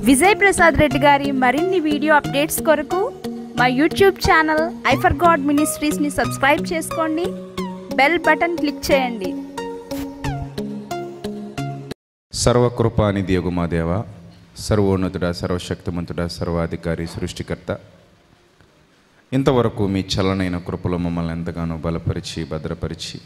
విజయ్ ప్రసాద్ రెడ్డి గారి మరిన్ని video updates కొరకు మా యూట్యూబ్ ఛానల్ ఐఫర్ గాడ్ మినిస్ట్రీస్ని సబ్స్క్రైబ్ చేసుకోండి బెల్ బటన్ క్లిక్ చేయండి సర్వకృపానిధి యగుమా దేవ సర్వోన్నతుడ సర్వశక్తిమంతుడ సర్వాధికారి సృష్టికర్త ఇంతవరకు మీ చలనైన కృపలో మమ్మల్ని ఎంతగానో బలపరిచి భద్రపరిచి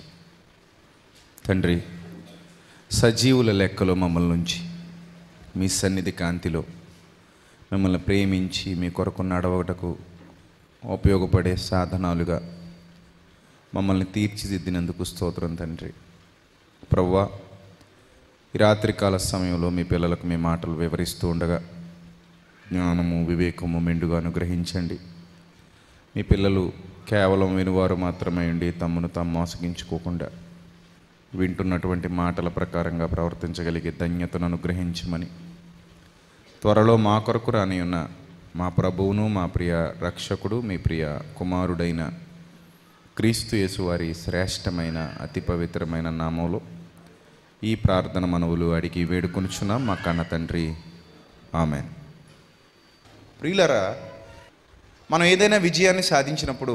తండ్రి సజీవుల లెక్కలో మమ్మల్ని ఉంచి మీ సన్నిధి కాంతిలో మిమ్మల్ని ప్రేమించి మీ కొరకు నడవటకు ఉపయోగపడే సాధనాలుగా మమ్మల్ని తీర్చిదిద్దినందుకు స్తోత్రం తండ్రి ప్రవ్వా ఈ రాత్రికాల సమయంలో మీ పిల్లలకు మీ మాటలు వివరిస్తూ ఉండగా జ్ఞానము వివేకము మెండుగా అనుగ్రహించండి మీ పిల్లలు కేవలం వినువారు మాత్రమే ఉండి తమను తాము మోసగించుకోకుండా వింటున్నటువంటి మాటల ప్రకారంగా ప్రవర్తించగలిగే ధన్యతను అనుగ్రహించమని త్వరలో మా కొరకు రాని ఉన్న మా ప్రభువును మా ప్రియ రక్షకుడు మీ ప్రియ కుమారుడైన క్రీస్తు యేసు వారి శ్రేష్టమైన అతి పవిత్రమైన నామంలో ఈ ప్రార్థన మనవులు అడిగి వేడుకొనుచున్నాం మా కన్న తండ్రి ఆమె ప్రియులరా మనం ఏదైనా విజయాన్ని సాధించినప్పుడు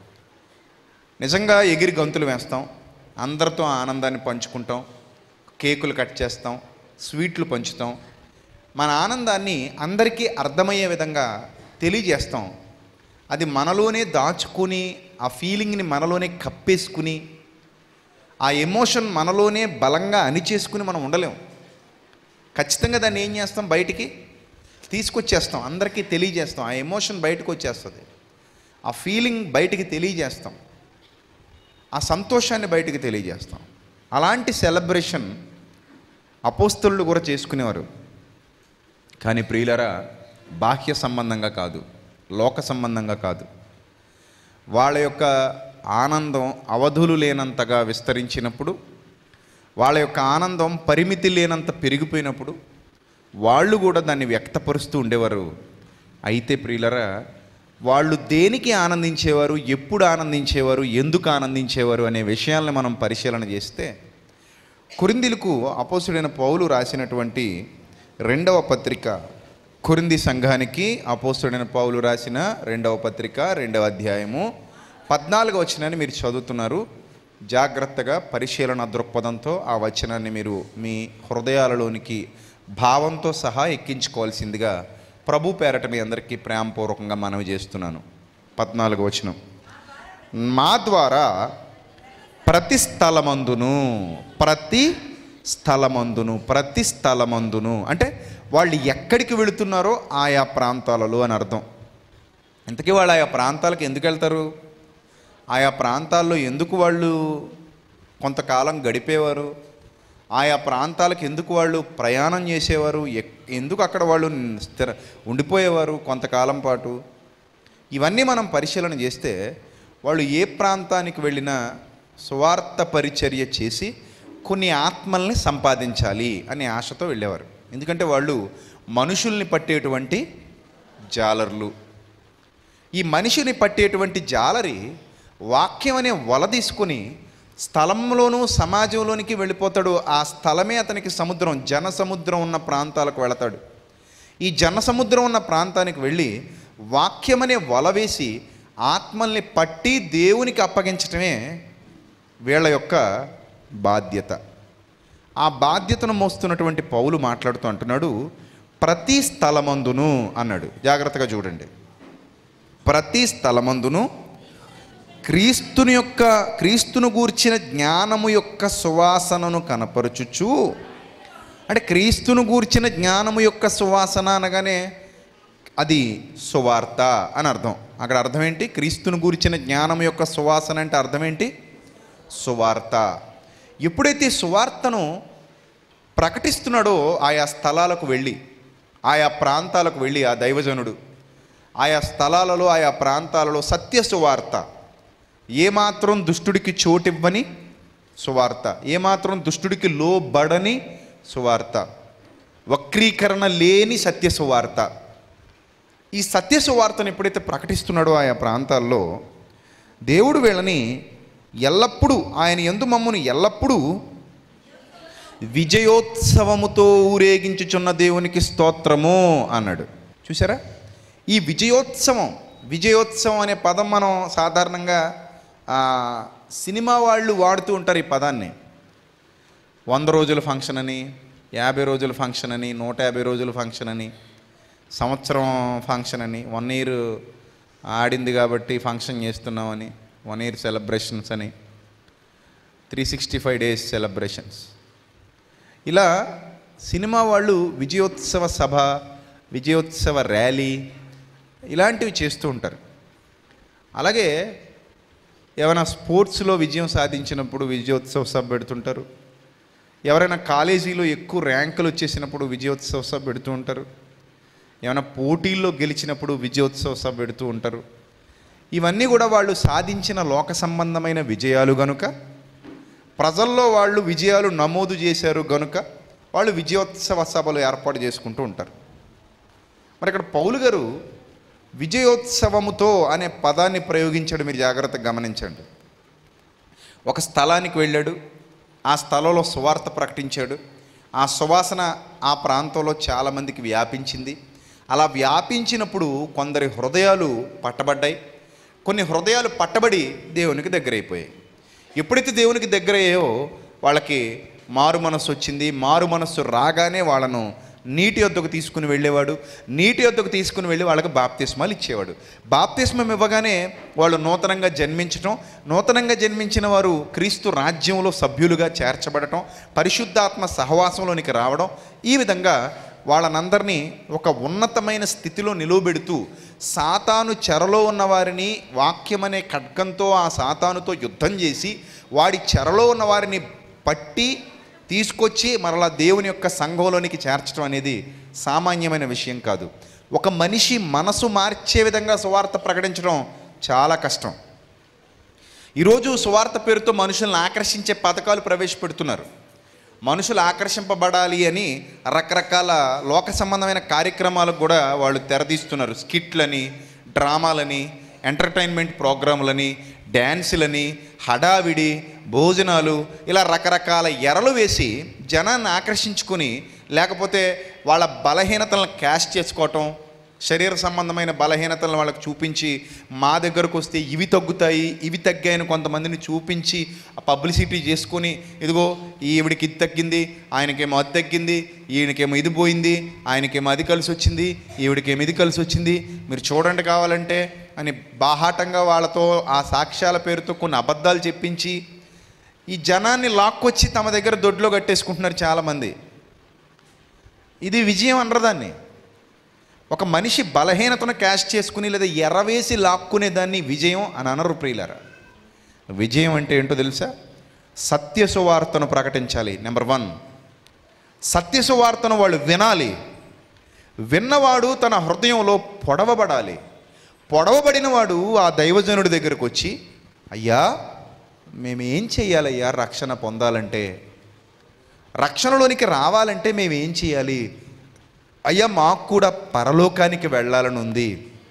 నిజంగా ఎగిరి గంతులు వేస్తాం అందరితో ఆనందాన్ని పంచుకుంటాం కేకులు కట్ చేస్తాం స్వీట్లు పంచుతాం మన ఆనందాన్ని అందరికీ అర్థమయ్యే విధంగా తెలియజేస్తాం అది మనలోనే దాచుకుని ఆ ఫీలింగ్ని మనలోనే కప్పేసుకుని ఆ ఎమోషన్ మనలోనే బలంగా అణిచేసుకుని మనం ఉండలేం ఖచ్చితంగా దాన్ని ఏం చేస్తాం బయటికి తీసుకొచ్చేస్తాం అందరికీ తెలియజేస్తాం ఆ ఎమోషన్ బయటకు వచ్చేస్తుంది ఆ ఫీలింగ్ బయటికి తెలియజేస్తాం ఆ సంతోషాన్ని బయటికి తెలియజేస్తాం అలాంటి సెలబ్రేషన్ అపోస్తలు కూడా చేసుకునేవారు కానీ ప్రియులరా బాహ్య సంబంధంగా కాదు లోక సంబంధంగా కాదు వాళ్ళ యొక్క ఆనందం అవధులు లేనంతగా విస్తరించినప్పుడు వాళ్ళ యొక్క ఆనందం పరిమితి లేనంత పెరిగిపోయినప్పుడు వాళ్ళు కూడా దాన్ని వ్యక్తపరుస్తూ ఉండేవారు అయితే ప్రియులరా వాళ్ళు దేనికి ఆనందించేవారు ఎప్పుడు ఆనందించేవారు ఎందుకు ఆనందించేవారు అనే విషయాలను మనం పరిశీలన చేస్తే కురిందిలకు అపోసుడైన పౌలు రాసినటువంటి రెండవ పత్రిక కురింది సంఘానికి అపోస్తుడైన పౌలు రాసిన రెండవ పత్రిక రెండవ అధ్యాయము పద్నాలుగు వచనాన్ని మీరు చదువుతున్నారు జాగ్రత్తగా పరిశీలన దృక్పథంతో ఆ వచనాన్ని మీరు మీ హృదయాలలోనికి భావంతో సహా ఎక్కించుకోవాల్సిందిగా ప్రభు పేరట మీ అందరికీ ప్రేమపూర్వకంగా మనవి చేస్తున్నాను పద్నాలుగు వచనం మా ద్వారా ప్రతి స్థలమందును ప్రతి స్థలమందును ప్రతి స్థలమందును అంటే వాళ్ళు ఎక్కడికి వెళుతున్నారో ఆయా ప్రాంతాలలో అని అర్థం ఇంతకీ వాళ్ళు ఆయా ప్రాంతాలకు ఎందుకు వెళ్తారు ఆయా ప్రాంతాల్లో ఎందుకు వాళ్ళు కొంతకాలం గడిపేవారు ఆయా ప్రాంతాలకు ఎందుకు వాళ్ళు ప్రయాణం చేసేవారు ఎక్- ఎందుకు అక్కడ వాళ్ళు స్థిర ఉండిపోయేవారు కొంతకాలం పాటు ఇవన్నీ మనం పరిశీలన చేస్తే వాళ్ళు ఏ ప్రాంతానికి వెళ్ళినా స్వార్థ పరిచర్య చేసి కొన్ని ఆత్మల్ని సంపాదించాలి అనే ఆశతో వెళ్ళేవారు ఎందుకంటే వాళ్ళు మనుషుల్ని పట్టేటువంటి జాలర్లు ఈ మనిషిని పట్టేటువంటి జాలరి వాక్యం అనే వల తీసుకుని స్థలంలోనూ సమాజంలోనికి వెళ్ళిపోతాడు ఆ స్థలమే అతనికి సముద్రం జన సముద్రం ఉన్న ప్రాంతాలకు వెళతాడు ఈ జన సముద్రం ఉన్న ప్రాంతానికి వెళ్ళి వాక్యం అనే వల వేసి ఆత్మల్ని పట్టి దేవునికి అప్పగించటమే వీళ్ళ యొక్క బాధ్యత ఆ బాధ్యతను మోస్తున్నటువంటి పౌలు మాట్లాడుతూ అంటున్నాడు ప్రతి స్థలమందును అన్నాడు జాగ్రత్తగా చూడండి ప్రతి స్థలమందును క్రీస్తుని యొక్క క్రీస్తును గూర్చిన జ్ఞానము యొక్క సువాసనను కనపరుచుచు అంటే క్రీస్తును గూర్చిన జ్ఞానము యొక్క సువాసన అనగానే అది సువార్త అని అర్థం అక్కడ అర్థం ఏంటి క్రీస్తును గూర్చిన జ్ఞానం యొక్క సువాసన అంటే అర్థం ఏంటి సువార్త ఎప్పుడైతే ఈ సువార్తను ప్రకటిస్తున్నాడో ఆయా స్థలాలకు వెళ్ళి ఆయా ప్రాంతాలకు వెళ్ళి ఆ దైవజనుడు ఆయా స్థలాలలో ఆయా ప్రాంతాలలో సత్య సువార్త ఏమాత్రం దుష్టుడికి చోటివ్వని సువార్త ఏమాత్రం దుష్టుడికి లోబడని సువార్త వక్రీకరణ లేని సత్య సువార్త ఈ సత్య సువార్తను ఎప్పుడైతే ప్రకటిస్తున్నాడో ఆయా ప్రాంతాల్లో దేవుడు వీళ్ళని ఎల్లప్పుడూ ఆయన ఎందు మమ్మను ఎల్లప్పుడూ విజయోత్సవముతో ఊరేగించుచున్న దేవునికి స్తోత్రము అన్నాడు చూసారా ఈ విజయోత్సవం విజయోత్సవం అనే పదం మనం సాధారణంగా ఆ, సినిమా వాళ్ళు వాడుతూ ఉంటారు ఈ పదాన్ని వంద రోజుల ఫంక్షన్ అని యాభై రోజుల ఫంక్షన్ అని నూట యాభై రోజుల ఫంక్షన్ అని సంవత్సరం ఫంక్షన్ అని వన్ ఇయర్ ఆడింది కాబట్టి ఫంక్షన్ చేస్తున్నామని వన్ ఇయర్ సెలబ్రేషన్స్ అని three sixty five days celebrations ఇలా సినిమా వాళ్ళు విజయోత్సవ సభ విజయోత్సవ ర్యాలీ ఇలాంటివి చేస్తూ ఉంటారు అలాగే ఏమైనా స్పోర్ట్స్లో విజయం సాధించినప్పుడు విజయోత్సవ సభ పెడుతుంటారు ఎవరైనా కాలేజీలో ఎక్కువ ర్యాంకులు వచ్చేసినప్పుడు విజయోత్సవ సభ పెడుతూ ఉంటారు ఏమైనా పోటీల్లో గెలిచినప్పుడు విజయోత్సవ సభ పెడుతూ ఉంటారు ఇవన్నీ కూడా వాళ్ళు సాధించిన లోక సంబంధమైన విజయాలు గనుక ప్రజల్లో వాళ్ళు విజయాలు నమోదు చేశారు గనుక వాళ్ళు విజయోత్సవ సభలు ఏర్పాటు చేసుకుంటూ ఉంటారు మరి ఇక్కడ పౌలు గారు విజయోత్సవముతో అనే పదాన్ని ప్రయోగించాడు మీరు జాగ్రత్తగా గమనించండి ఒక స్థలానికి వెళ్ళాడు ఆ స్థలంలో సువార్త ప్రకటించాడు ఆ సువాసన ఆ ప్రాంతంలో చాలామందికి వ్యాపించింది అలా వ్యాపించినప్పుడు కొందరి హృదయాలు పట్టబడ్డాయి కొన్ని హృదయాలు పట్టబడి దేవునికి దగ్గరైపోయాయి ఎప్పుడైతే దేవునికి దగ్గరయ్యాయో వాళ్ళకి మారు మనస్సు వచ్చింది మారు మనస్సు రాగానే వాళ్ళను నీటి వద్దకు తీసుకుని వెళ్ళేవాడు నీటి వద్దకు తీసుకుని వెళ్ళి వాళ్ళకి బాప్తిస్మాలు ఇచ్చేవాడు బాప్తిస్మం ఇవ్వగానే వాళ్ళు నూతనంగా జన్మించటం నూతనంగా జన్మించిన వారు క్రీస్తు రాజ్యంలో సభ్యులుగా చేర్చబడటం పరిశుద్ధాత్మ సహవాసంలోనికి రావడం ఈ విధంగా వాళ్ళనందరినీ ఒక ఉన్నతమైన స్థితిలో నిలువబెడుతూ సాతాను చెరలో ఉన్న వారిని వాక్యమనే ఖడ్గంతో ఆ సాతానుతో యుద్ధం చేసి వాడి చెరలో ఉన్న వారిని పట్టి తీసుకొచ్చి మరలా దేవుని యొక్క సంఘంలోనికి చేర్చడం అనేది సామాన్యమైన విషయం కాదు ఒక మనిషి మనసు మార్చే విధంగా సువార్త ప్రకటించడం చాలా కష్టం ఈరోజు సువార్త పేరుతో మనుషులను ఆకర్షించే పథకాలు ప్రవేశపెడుతున్నారు మనుషులు ఆకర్షింపబడాలి అని రకరకాల లోక సంబంధమైన కార్యక్రమాలకు కూడా వాళ్ళు తెరదీస్తున్నారు స్కిట్లని డ్రామాలని ఎంటర్టైన్మెంట్ ప్రోగ్రాములని డ్యాన్సులని హడావిడి భోజనాలు ఇలా రకరకాల ఎరలు వేసి జనాన్ని ఆకర్షించుకుని లేకపోతే వాళ్ళ బలహీనతలను క్యాష్ చేసుకోవటం శరీర సంబంధమైన బలహీనతలను వాళ్ళకి చూపించి మా దగ్గరకు వస్తే ఇవి తగ్గుతాయి ఇవి తగ్గాయని కొంతమందిని చూపించి ఆ పబ్లిసిటీ చేసుకొని ఇదిగో ఈవిడికి ఇది తగ్గింది ఆయనకేమో అది తగ్గింది ఈయనకేమో ఇది పోయింది ఆయనకేమో అది కలిసి వచ్చింది ఈవిడికేమో ఇది కలిసి వచ్చింది మీరు చూడండి కావాలంటే అని బాహాటంగా వాళ్ళతో ఆ సాక్ష్యాల పేరుతో కొన్ని అబద్ధాలు చెప్పించి ఈ జనాన్ని లాక్కొచ్చి తమ దగ్గర దొడ్లో కట్టేసుకుంటున్నారు చాలామంది ఇది విజయం అనరు దాన్ని ఒక మనిషి బలహీనతను క్యాష్ చేసుకుని లేదా ఎర్రవేసి లాక్కునే దాన్ని విజయం అని అనరు ప్రియులారా విజయం అంటే ఏంటో తెలుసా సత్య సువార్తను ప్రకటించాలి నెంబర్ వన్ సత్య సువార్తను వాళ్ళు వినాలి విన్నవాడు తన హృదయంలో పొడవబడాలి పొడవబడిన వాడు ఆ దైవజనుడి దగ్గరకు వచ్చి అయ్యా మేము ఏం చెయ్యాలయ్యా రక్షణ పొందాలంటే రక్షణలోనికి రావాలంటే మేము ఏం చేయాలి అయ్యా మాకు కూడా పరలోకానికి వెళ్ళాలని ఉంది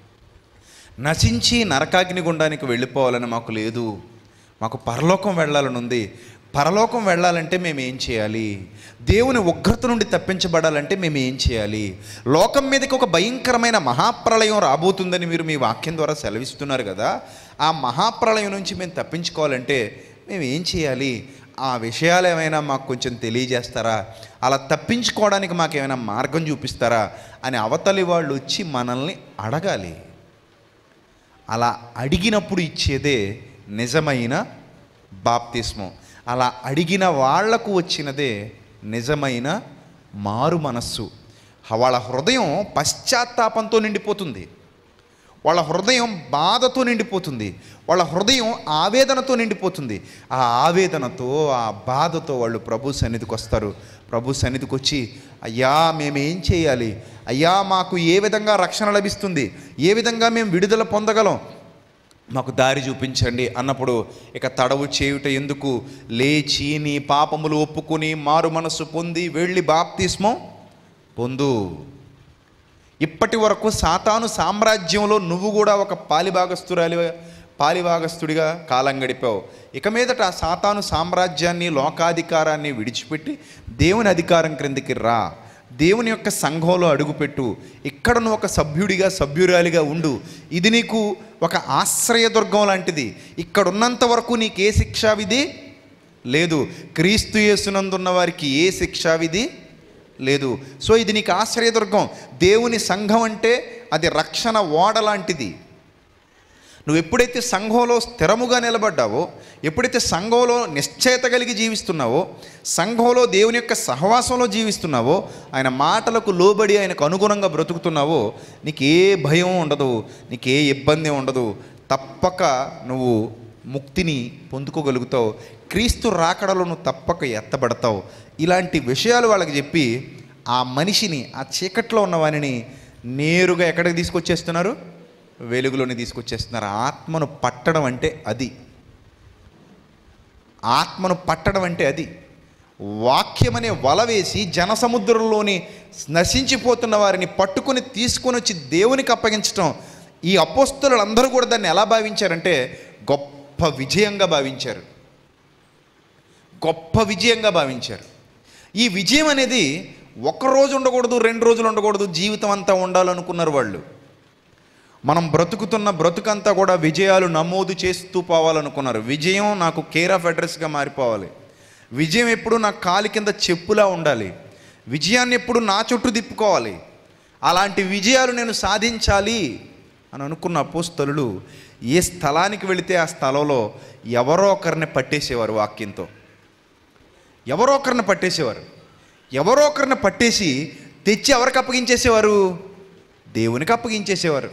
నశించి నరకాగ్ని గుండానికి వెళ్ళిపోవాలని మాకు లేదు మాకు పరలోకం వెళ్ళాలని ఉంది పరలోకం వెళ్ళాలంటే మేము ఏం చేయాలి దేవుని ఉగ్రత నుండి తప్పించబడాలంటే మేము ఏం చేయాలి లోకం మీదకి ఒక భయంకరమైన మహాప్రళయం రాబోతుందని మీరు మీ వాక్యం ద్వారా సెలవిస్తున్నారు కదా ఆ మహాప్రళయం నుంచి మేము తప్పించుకోవాలంటే మేము ఏం చేయాలి ఆ విషయాలు ఏమైనా మాకు కొంచెం తెలియజేస్తారా అలా తప్పించుకోవడానికి మాకు ఏమైనా మార్గం చూపిస్తారా అని అవతలి వాళ్ళు వచ్చి మనల్ని అడగాలి అలా అడిగినప్పుడు ఇచ్చేదే నిజమైన బాప్తిస్మం అలా అడిగిన వాళ్లకు వచ్చినదే నిజమైన మారు మనస్సు వాళ్ళ హృదయం పశ్చాత్తాపంతో నిండిపోతుంది వాళ్ళ హృదయం బాధతో నిండిపోతుంది వాళ్ళ హృదయం ఆవేదనతో నిండిపోతుంది ఆ ఆవేదనతో ఆ బాధతో వాళ్ళు ప్రభు సన్నిధికి వస్తారు ప్రభు సన్నిధికి వచ్చి అయ్యా మేమేం చేయాలి అయ్యా మాకు ఏ విధంగా రక్షణ లభిస్తుంది ఏ విధంగా మేము విడుదల పొందగలం మాకు దారి చూపించండి అన్నప్పుడు ఇక తడవు చేయుట ఎందుకు లేచి నీ పాపములు ఒప్పుకొని మారు మనస్సు పొంది వెళ్ళి బాప్తిస్మం పొందు ఇప్పటి వరకు సాతాను సామ్రాజ్యంలో నువ్వు కూడా ఒక పాలిభాగస్తురాలిగా పాలిభాగస్తుడిగా కాలం గడిపావు ఇక మీదట ఆ సాతాను సామ్రాజ్యాన్ని లోకాధికారాన్ని విడిచిపెట్టి దేవుని అధికారం క్రిందికి రా దేవుని యొక్క సంఘంలో అడుగుపెట్టు ఇక్కడ నువ్వు ఒక సభ్యుడిగా సభ్యురాలిగా ఉండు ఇది నీకు ఒక ఆశ్రయదుర్గం లాంటిది ఇక్కడ ఉన్నంత వరకు నీకు ఏ శిక్షా విధి లేదు క్రీస్తు యేసునందున్న వారికి ఏ శిక్షా విధి లేదు సో ఇది నీకు ఆశ్రయదుర్గం దేవుని సంఘం అంటే అది రక్షణ ఓడ లాంటిది నువ్వు ఎప్పుడైతే సంఘంలో స్థిరముగా నిలబడ్డావో ఎప్పుడైతే సంఘంలో నిశ్చయత కలిగి జీవిస్తున్నావో సంఘంలో దేవుని యొక్క సహవాసంలో జీవిస్తున్నావో ఆయన మాటలకు లోబడి ఆయనకు అనుగుణంగా బ్రతుకుతున్నావో నీకు ఏ భయం ఉండదు నీకు ఏ ఇబ్బంది ఉండదు తప్పక నువ్వు ముక్తిని పొందుకోగలుగుతావు క్రీస్తు రాకడలో నువ్వు తప్పక ఎత్తబడతావు ఇలాంటి విషయాలు వాళ్ళకి చెప్పి ఆ మనిషిని ఆ చీకట్లో ఉన్న వానిని నేరుగా ఎక్కడికి తీసుకొచ్చేస్తున్నారు వెలుగులోని తీసుకొచ్చేస్తున్నారు ఆత్మను పట్టడం అంటే అది ఆత్మను పట్టడం అంటే అది వాక్యం అనే వల వేసి జనసముద్రంలోని నశించిపోతున్న వారిని పట్టుకొని తీసుకొని వచ్చి దేవునికి అప్పగించడం ఈ అపోస్తులందరూ కూడా దాన్ని ఎలా భావించారంటే గొప్ప విజయంగా భావించారు గొప్ప విజయంగా భావించారు ఈ విజయం అనేది ఒక రోజు ఉండకూడదు రెండు రోజులు ఉండకూడదు జీవితం అంతా ఉండాలనుకున్నారు వాళ్ళు మనం బ్రతుకుతున్న బ్రతుకంతా కూడా విజయాలు నమోదు చేస్తూ పోవాలనుకున్నారు విజయం నాకు కేర్ ఆఫ్ అడ్రస్గా మారిపోవాలి విజయం ఎప్పుడు నా కాలి కింద చెప్పులా ఉండాలి విజయాన్ని ఎప్పుడు నా చుట్టూ తిప్పుకోవాలి అలాంటి విజయాలు నేను సాధించాలి అని అనుకున్న అపోస్తలులు ఏ స్థలానికి వెళితే ఆ స్థలంలో ఎవరో ఒకరిని పట్టేసేవారు వాక్యంతో ఎవరో ఒకరిని పట్టేసేవారు ఎవరో ఒకరిని పట్టేసి తెచ్చి ఎవరికి అప్పగించేసేవారు దేవునికి అప్పగించేసేవారు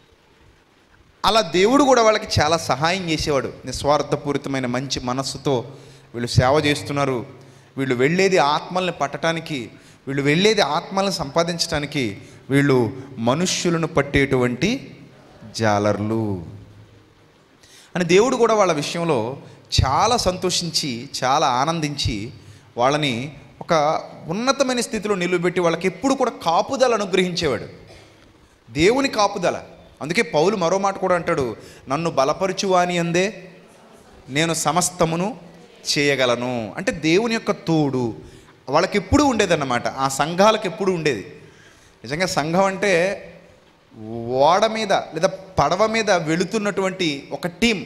అలా దేవుడు కూడా వాళ్ళకి చాలా సహాయం చేసేవాడు నిస్వార్థపూరితమైన మంచి మనస్సుతో వీళ్ళు సేవ చేస్తున్నారు వీళ్ళు వెళ్ళేది ఆత్మల్ని పట్టడానికి వీళ్ళు వెళ్ళేది ఆత్మల్ని సంపాదించడానికి వీళ్ళు మనుష్యులను పట్టేటువంటి జాలర్లు అని దేవుడు కూడా వాళ్ళ విషయంలో చాలా సంతోషించి చాలా ఆనందించి వాళ్ళని ఒక ఉన్నతమైన స్థితిలో నిలబెట్టి వాళ్ళకి ఎప్పుడు కూడా కాపుదల అనుగ్రహించేవాడు దేవుని కాపుదల అందుకే పౌలు మరో మాట కూడా అంటాడు నన్ను బలపరుచువాని అందే నేను సమస్తమును చేయగలను అంటే దేవుని యొక్క తోడు వాళ్ళకి ఎప్పుడు ఉండేదన్నమాట ఆ సంఘాలకు ఎప్పుడు ఉండేది నిజంగా సంఘం అంటే ఓడ మీద లేదా పడవ మీద వెళుతున్నటువంటి ఒక టీం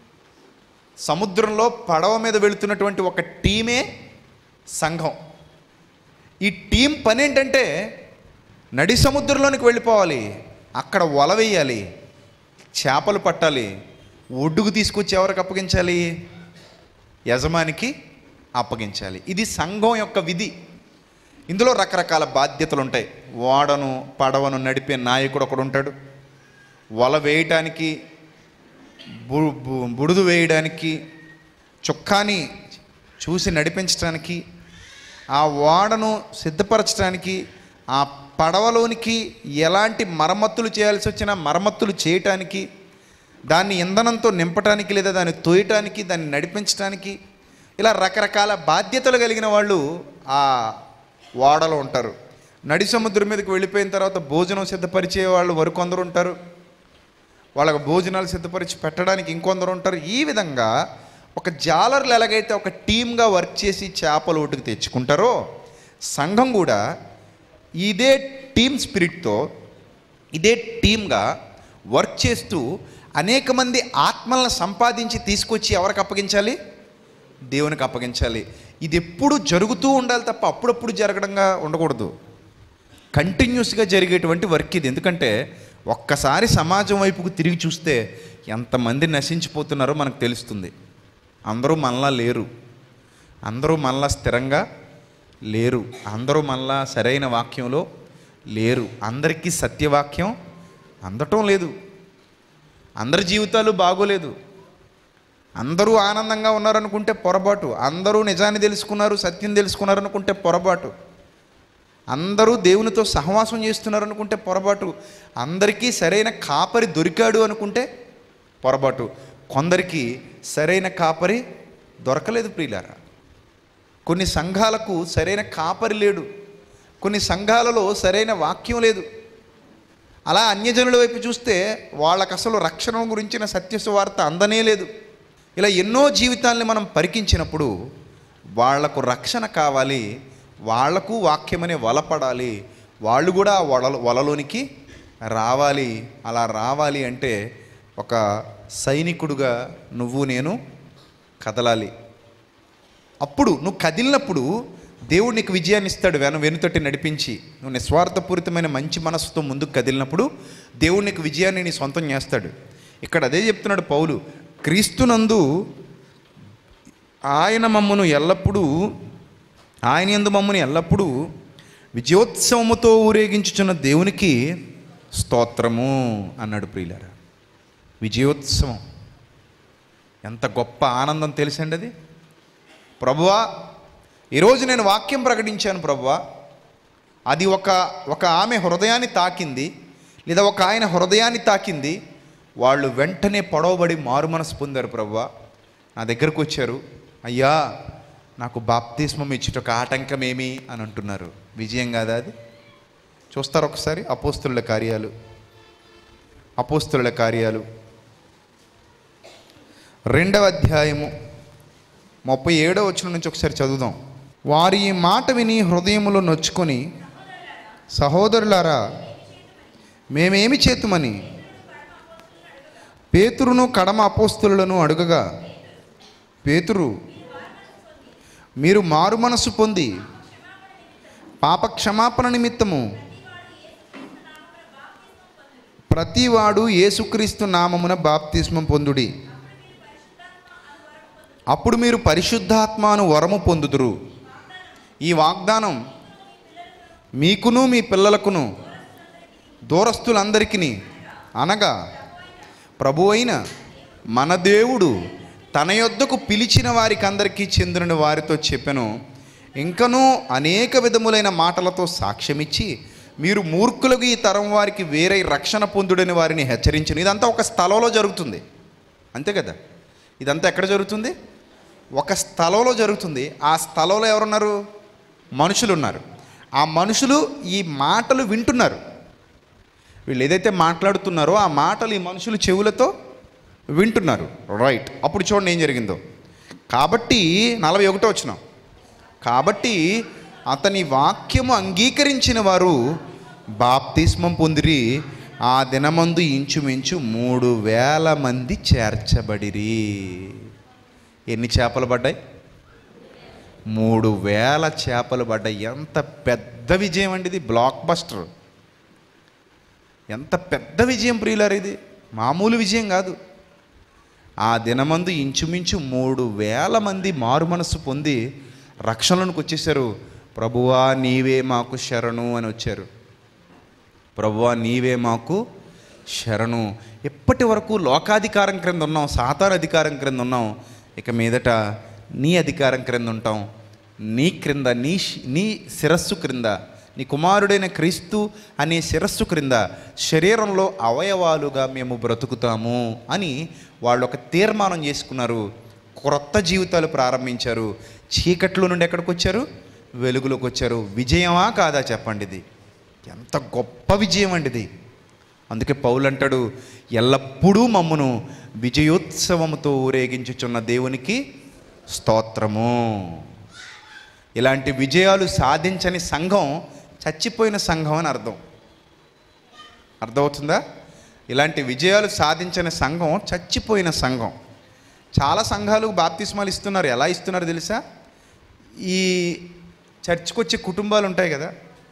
సముద్రంలో పడవ మీద వెళుతున్నటువంటి ఒక టీమే సంఘం ఈ టీం పని ఏంటంటే నడి సముద్రంలోనికి వెళ్ళిపోవాలి అక్కడ వల వేయాలి చేపలు పట్టాలి ఒడ్డుకు తీసుకొచ్చి ఎవరికి అప్పగించాలి యజమానికి అప్పగించాలి ఇది సంఘం యొక్క విధి ఇందులో రకరకాల బాధ్యతలు ఉంటాయి ఓడను పడవను నడిపే నాయకుడు ఒకడు ఉంటాడు వల వేయటానికి బు- బు- బుడుదు వేయడానికి చుక్కాని చూసి నడిపించడానికి ఆ ఓడను సిద్ధపరచడానికి ఆ పడవలోనికి ఎలాంటి మరమ్మతులు చేయాల్సి వచ్చినా మరమ్మతులు చేయటానికి దాన్ని ఇంధనంతో నింపటానికి లేదా దాన్ని తోయటానికి దాన్ని నడిపించడానికి ఇలా రకరకాల బాధ్యతలు కలిగిన వాళ్ళు ఆ ఓడలో ఉంటారు నడి సముద్రం మీదకి వెళ్ళిపోయిన తర్వాత భోజనం సిద్ధపరిచే వాళ్ళు మరికొందరు ఉంటారు వాళ్ళకు భోజనాలు సిద్ధపరిచి పెట్టడానికి ఇంకొందరు ఉంటారు ఈ విధంగా ఒక జాలర్లు ఎలాగైతే ఒక టీమ్గా వర్క్ చేసి చేపలు ఒట్టుకు తెచ్చుకుంటారో సంఘం కూడా ఇదే టీమ్ స్పిరిట్తో ఇదే టీమ్గా వర్క్ చేస్తూ అనేక మంది ఆత్మలను సంపాదించి తీసుకొచ్చి ఎవరికి అప్పగించాలి దేవునికి అప్పగించాలి ఇది ఎప్పుడు జరుగుతూ ఉండాలి తప్ప అప్పుడప్పుడు జరగడంగా ఉండకూడదు కంటిన్యూస్గా జరిగేటువంటి వర్క్ ఇది ఎందుకంటే ఒక్కసారి సమాజం వైపుకు తిరిగి చూస్తే ఎంతమంది నశించిపోతున్నారో మనకు తెలుస్తుంది అందరూ మనలా లేరు అందరూ మనలా స్థిరంగా లేరు అందరూ మనలా సరైన వాక్యంలో లేరు అందరికీ సత్యవాక్యం అందటం లేదు అందరి జీవితాలు బాగోలేదు అందరూ ఆనందంగా ఉన్నారనుకుంటే పొరపాటు అందరూ నిజాన్ని తెలుసుకున్నారు సత్యం తెలుసుకున్నారు అనుకుంటే పొరపాటు అందరూ దేవునితో సహవాసం చేస్తున్నారు అనుకుంటే పొరపాటు అందరికీ సరైన కాపరి దొరికాడు అనుకుంటే పొరపాటు కొందరికి సరైన కాపరి దొరకలేదు ప్రియులారా కొన్ని సంఘాలకు సరైన కాపరి లేడు కొన్ని సంఘాలలో సరైన వాక్యం లేదు అలా అన్యజనుల వైపు చూస్తే వాళ్ళకు అసలు రక్షణ గురించిన సత్య సువార్త అందనే లేదు ఇలా ఎన్నో జీవితాల్ని మనం పరికించినప్పుడు వాళ్లకు రక్షణ కావాలి వాళ్లకు వాక్యమనే వలపడాలి వాళ్ళు కూడా ఆ వల వలలోనికి రావాలి అలా రావాలి అంటే ఒక సైనికుడుగా నువ్వు నేను కదలాలి అప్పుడు నువ్వు కదిలినప్పుడు దేవుడు నీకు విజయాన్ని ఇస్తాడు వెన వెనుతటి నడిపించి నువ్వు నిస్వార్థపూరితమైన మంచి మనసుతో ముందుకు కదిలినప్పుడు దేవుడు నీకు విజయాన్ని నీ సొంతం చేస్తాడు ఇక్కడ అదే చెప్తున్నాడు పౌలు క్రీస్తునందు ఆయన మమ్మను ఎల్లప్పుడూ ఆయన ఎందు మమ్మను ఎల్లప్పుడూ విజయోత్సవముతో ఊరేగించుచున్న దేవునికి స్తోత్రము అన్నాడు ప్రియులారా విజయోత్సవం ఎంత గొప్ప ఆనందం తెలిసండి అది ప్రభువా ఈరోజు నేను వాక్యం ప్రకటించాను ప్రభువా అది ఒక ఒక ఆమె హృదయాన్ని తాకింది లేదా ఒక ఆయన హృదయాన్ని తాకింది వాళ్ళు వెంటనే పొడవబడి మారు మనసు పొందారు ప్రభువా నా దగ్గరకు వచ్చారు అయ్యా నాకు బాప్తిస్మం ఇచ్చుటొక ఆటంకం ఏమి అని అంటున్నారు విజయం కాదా అది చూస్తారు ఒకసారి అపోస్తుల కార్యాలు అపోస్తుల కార్యాలు రెండవ అధ్యాయము ముప్పై ఏడో వచ్చిన నుంచి ఒకసారి చదువుదాం వారి ఈ మాట విని హృదయములో నొచ్చుకొని సహోదరులారా మేమేమి చేతుమని పేతురును కడమ అపోస్తులను అడుగగా పేతురు మీరు మారు మనసు పొంది పాప క్షమాపణ నిమిత్తము ప్రతివాడు యేసుక్రీస్తు నామమున బాప్తిస్మం పొందుడి అప్పుడు మీరు పరిశుద్ధాత్మను వరము పొందుదురు ఈ వాగ్దానం మీకును మీ పిల్లలకును దూరస్తులందరికీ అనగా ప్రభు అయిన మన దేవుడు తన యొద్దకు పిలిచిన వారికి అందరికీ చెందిన వారితో చెప్పెను ఇంకనూ అనేక విధములైన మాటలతో సాక్ష్యమిచ్చి మీరు మూర్ఖులకు ఈ తరం వారికి వేరే రక్షణ పొందుడని వారిని హెచ్చరించిన ఇదంతా ఒక స్థలంలో జరుగుతుంది అంతే కదా ఇదంతా ఎక్కడ జరుగుతుంది ఒక స్థలంలో జరుగుతుంది ఆ స్థలంలో ఎవరున్నారు మనుషులు ఉన్నారు ఆ మనుషులు ఈ మాటలు వింటున్నారు వీళ్ళు ఏదైతే మాట్లాడుతున్నారో ఆ మాటలు ఈ మనుషులు చెవులతో వింటున్నారు రైట్ అప్పుడు చూడండి ఏం జరిగిందో కాబట్టి నలభై ఒకటో వచ్చిన కాబట్టి అతని వాక్యము అంగీకరించిన వారు బాప్తిస్మం పొందిరి ఆ దినమందు ఇంచుమించు మూడు వేల మంది చేర్చబడిరి ఎన్ని చేపలు పడ్డాయి మూడు వేల చేపలు పడ్డాయి ఎంత పెద్ద విజయం అండి ఇది బ్లాక్ బస్టర్ ఎంత పెద్ద విజయం ప్రియులారు ఇది మామూలు విజయం కాదు ఆ దినమందు ఇంచుమించు మూడు వేల మంది మారు మనసు పొంది రక్షణలోనికి వచ్చేసారు ప్రభువా నీవే మాకు శరణు అని వచ్చారు ప్రభువా నీవే మాకు శరణు ఎప్పటి వరకు లోకాధికారం క్రింద ఉన్నాం సాతాన అధికారం క్రింద ఉన్నాం ఇక మీదట నీ అధికారం క్రింద ఉంటాం నీ క్రింద నీ శి- నీ శిరస్సు క్రింద నీ కుమారుడైన క్రీస్తు అనే శిరస్సు క్రింద శరీరంలో అవయవాలుగా మేము బ్రతుకుతాము అని వాళ్ళు ఒక తీర్మానం చేసుకున్నారు క్రొత్త జీవితాలు ప్రారంభించారు చీకట్లో నుండి ఎక్కడికి వచ్చారు వెలుగులోకి వచ్చారు విజయమా కాదా చెప్పండి ఇది ఎంత గొప్ప విజయం అండి ఇది అందుకే పౌలు అంటాడు ఎల్లప్పుడూ మమ్మను విజయోత్సవముతో ఊరేగించుచున్న దేవునికి స్తోత్రము ఇలాంటి విజయాలు సాధించని సంఘం చచ్చిపోయిన సంఘం అని అర్థం అర్థమవుతుందా ఇలాంటి విజయాలు సాధించని సంఘం చచ్చిపోయిన సంఘం చాలా సంఘాలు బాప్తిస్మాలు ఇస్తున్నారు ఎలా ఇస్తున్నారు తెలుసా ఈ చర్చ్కి వచ్చే కుటుంబాలు ఉంటాయి కదా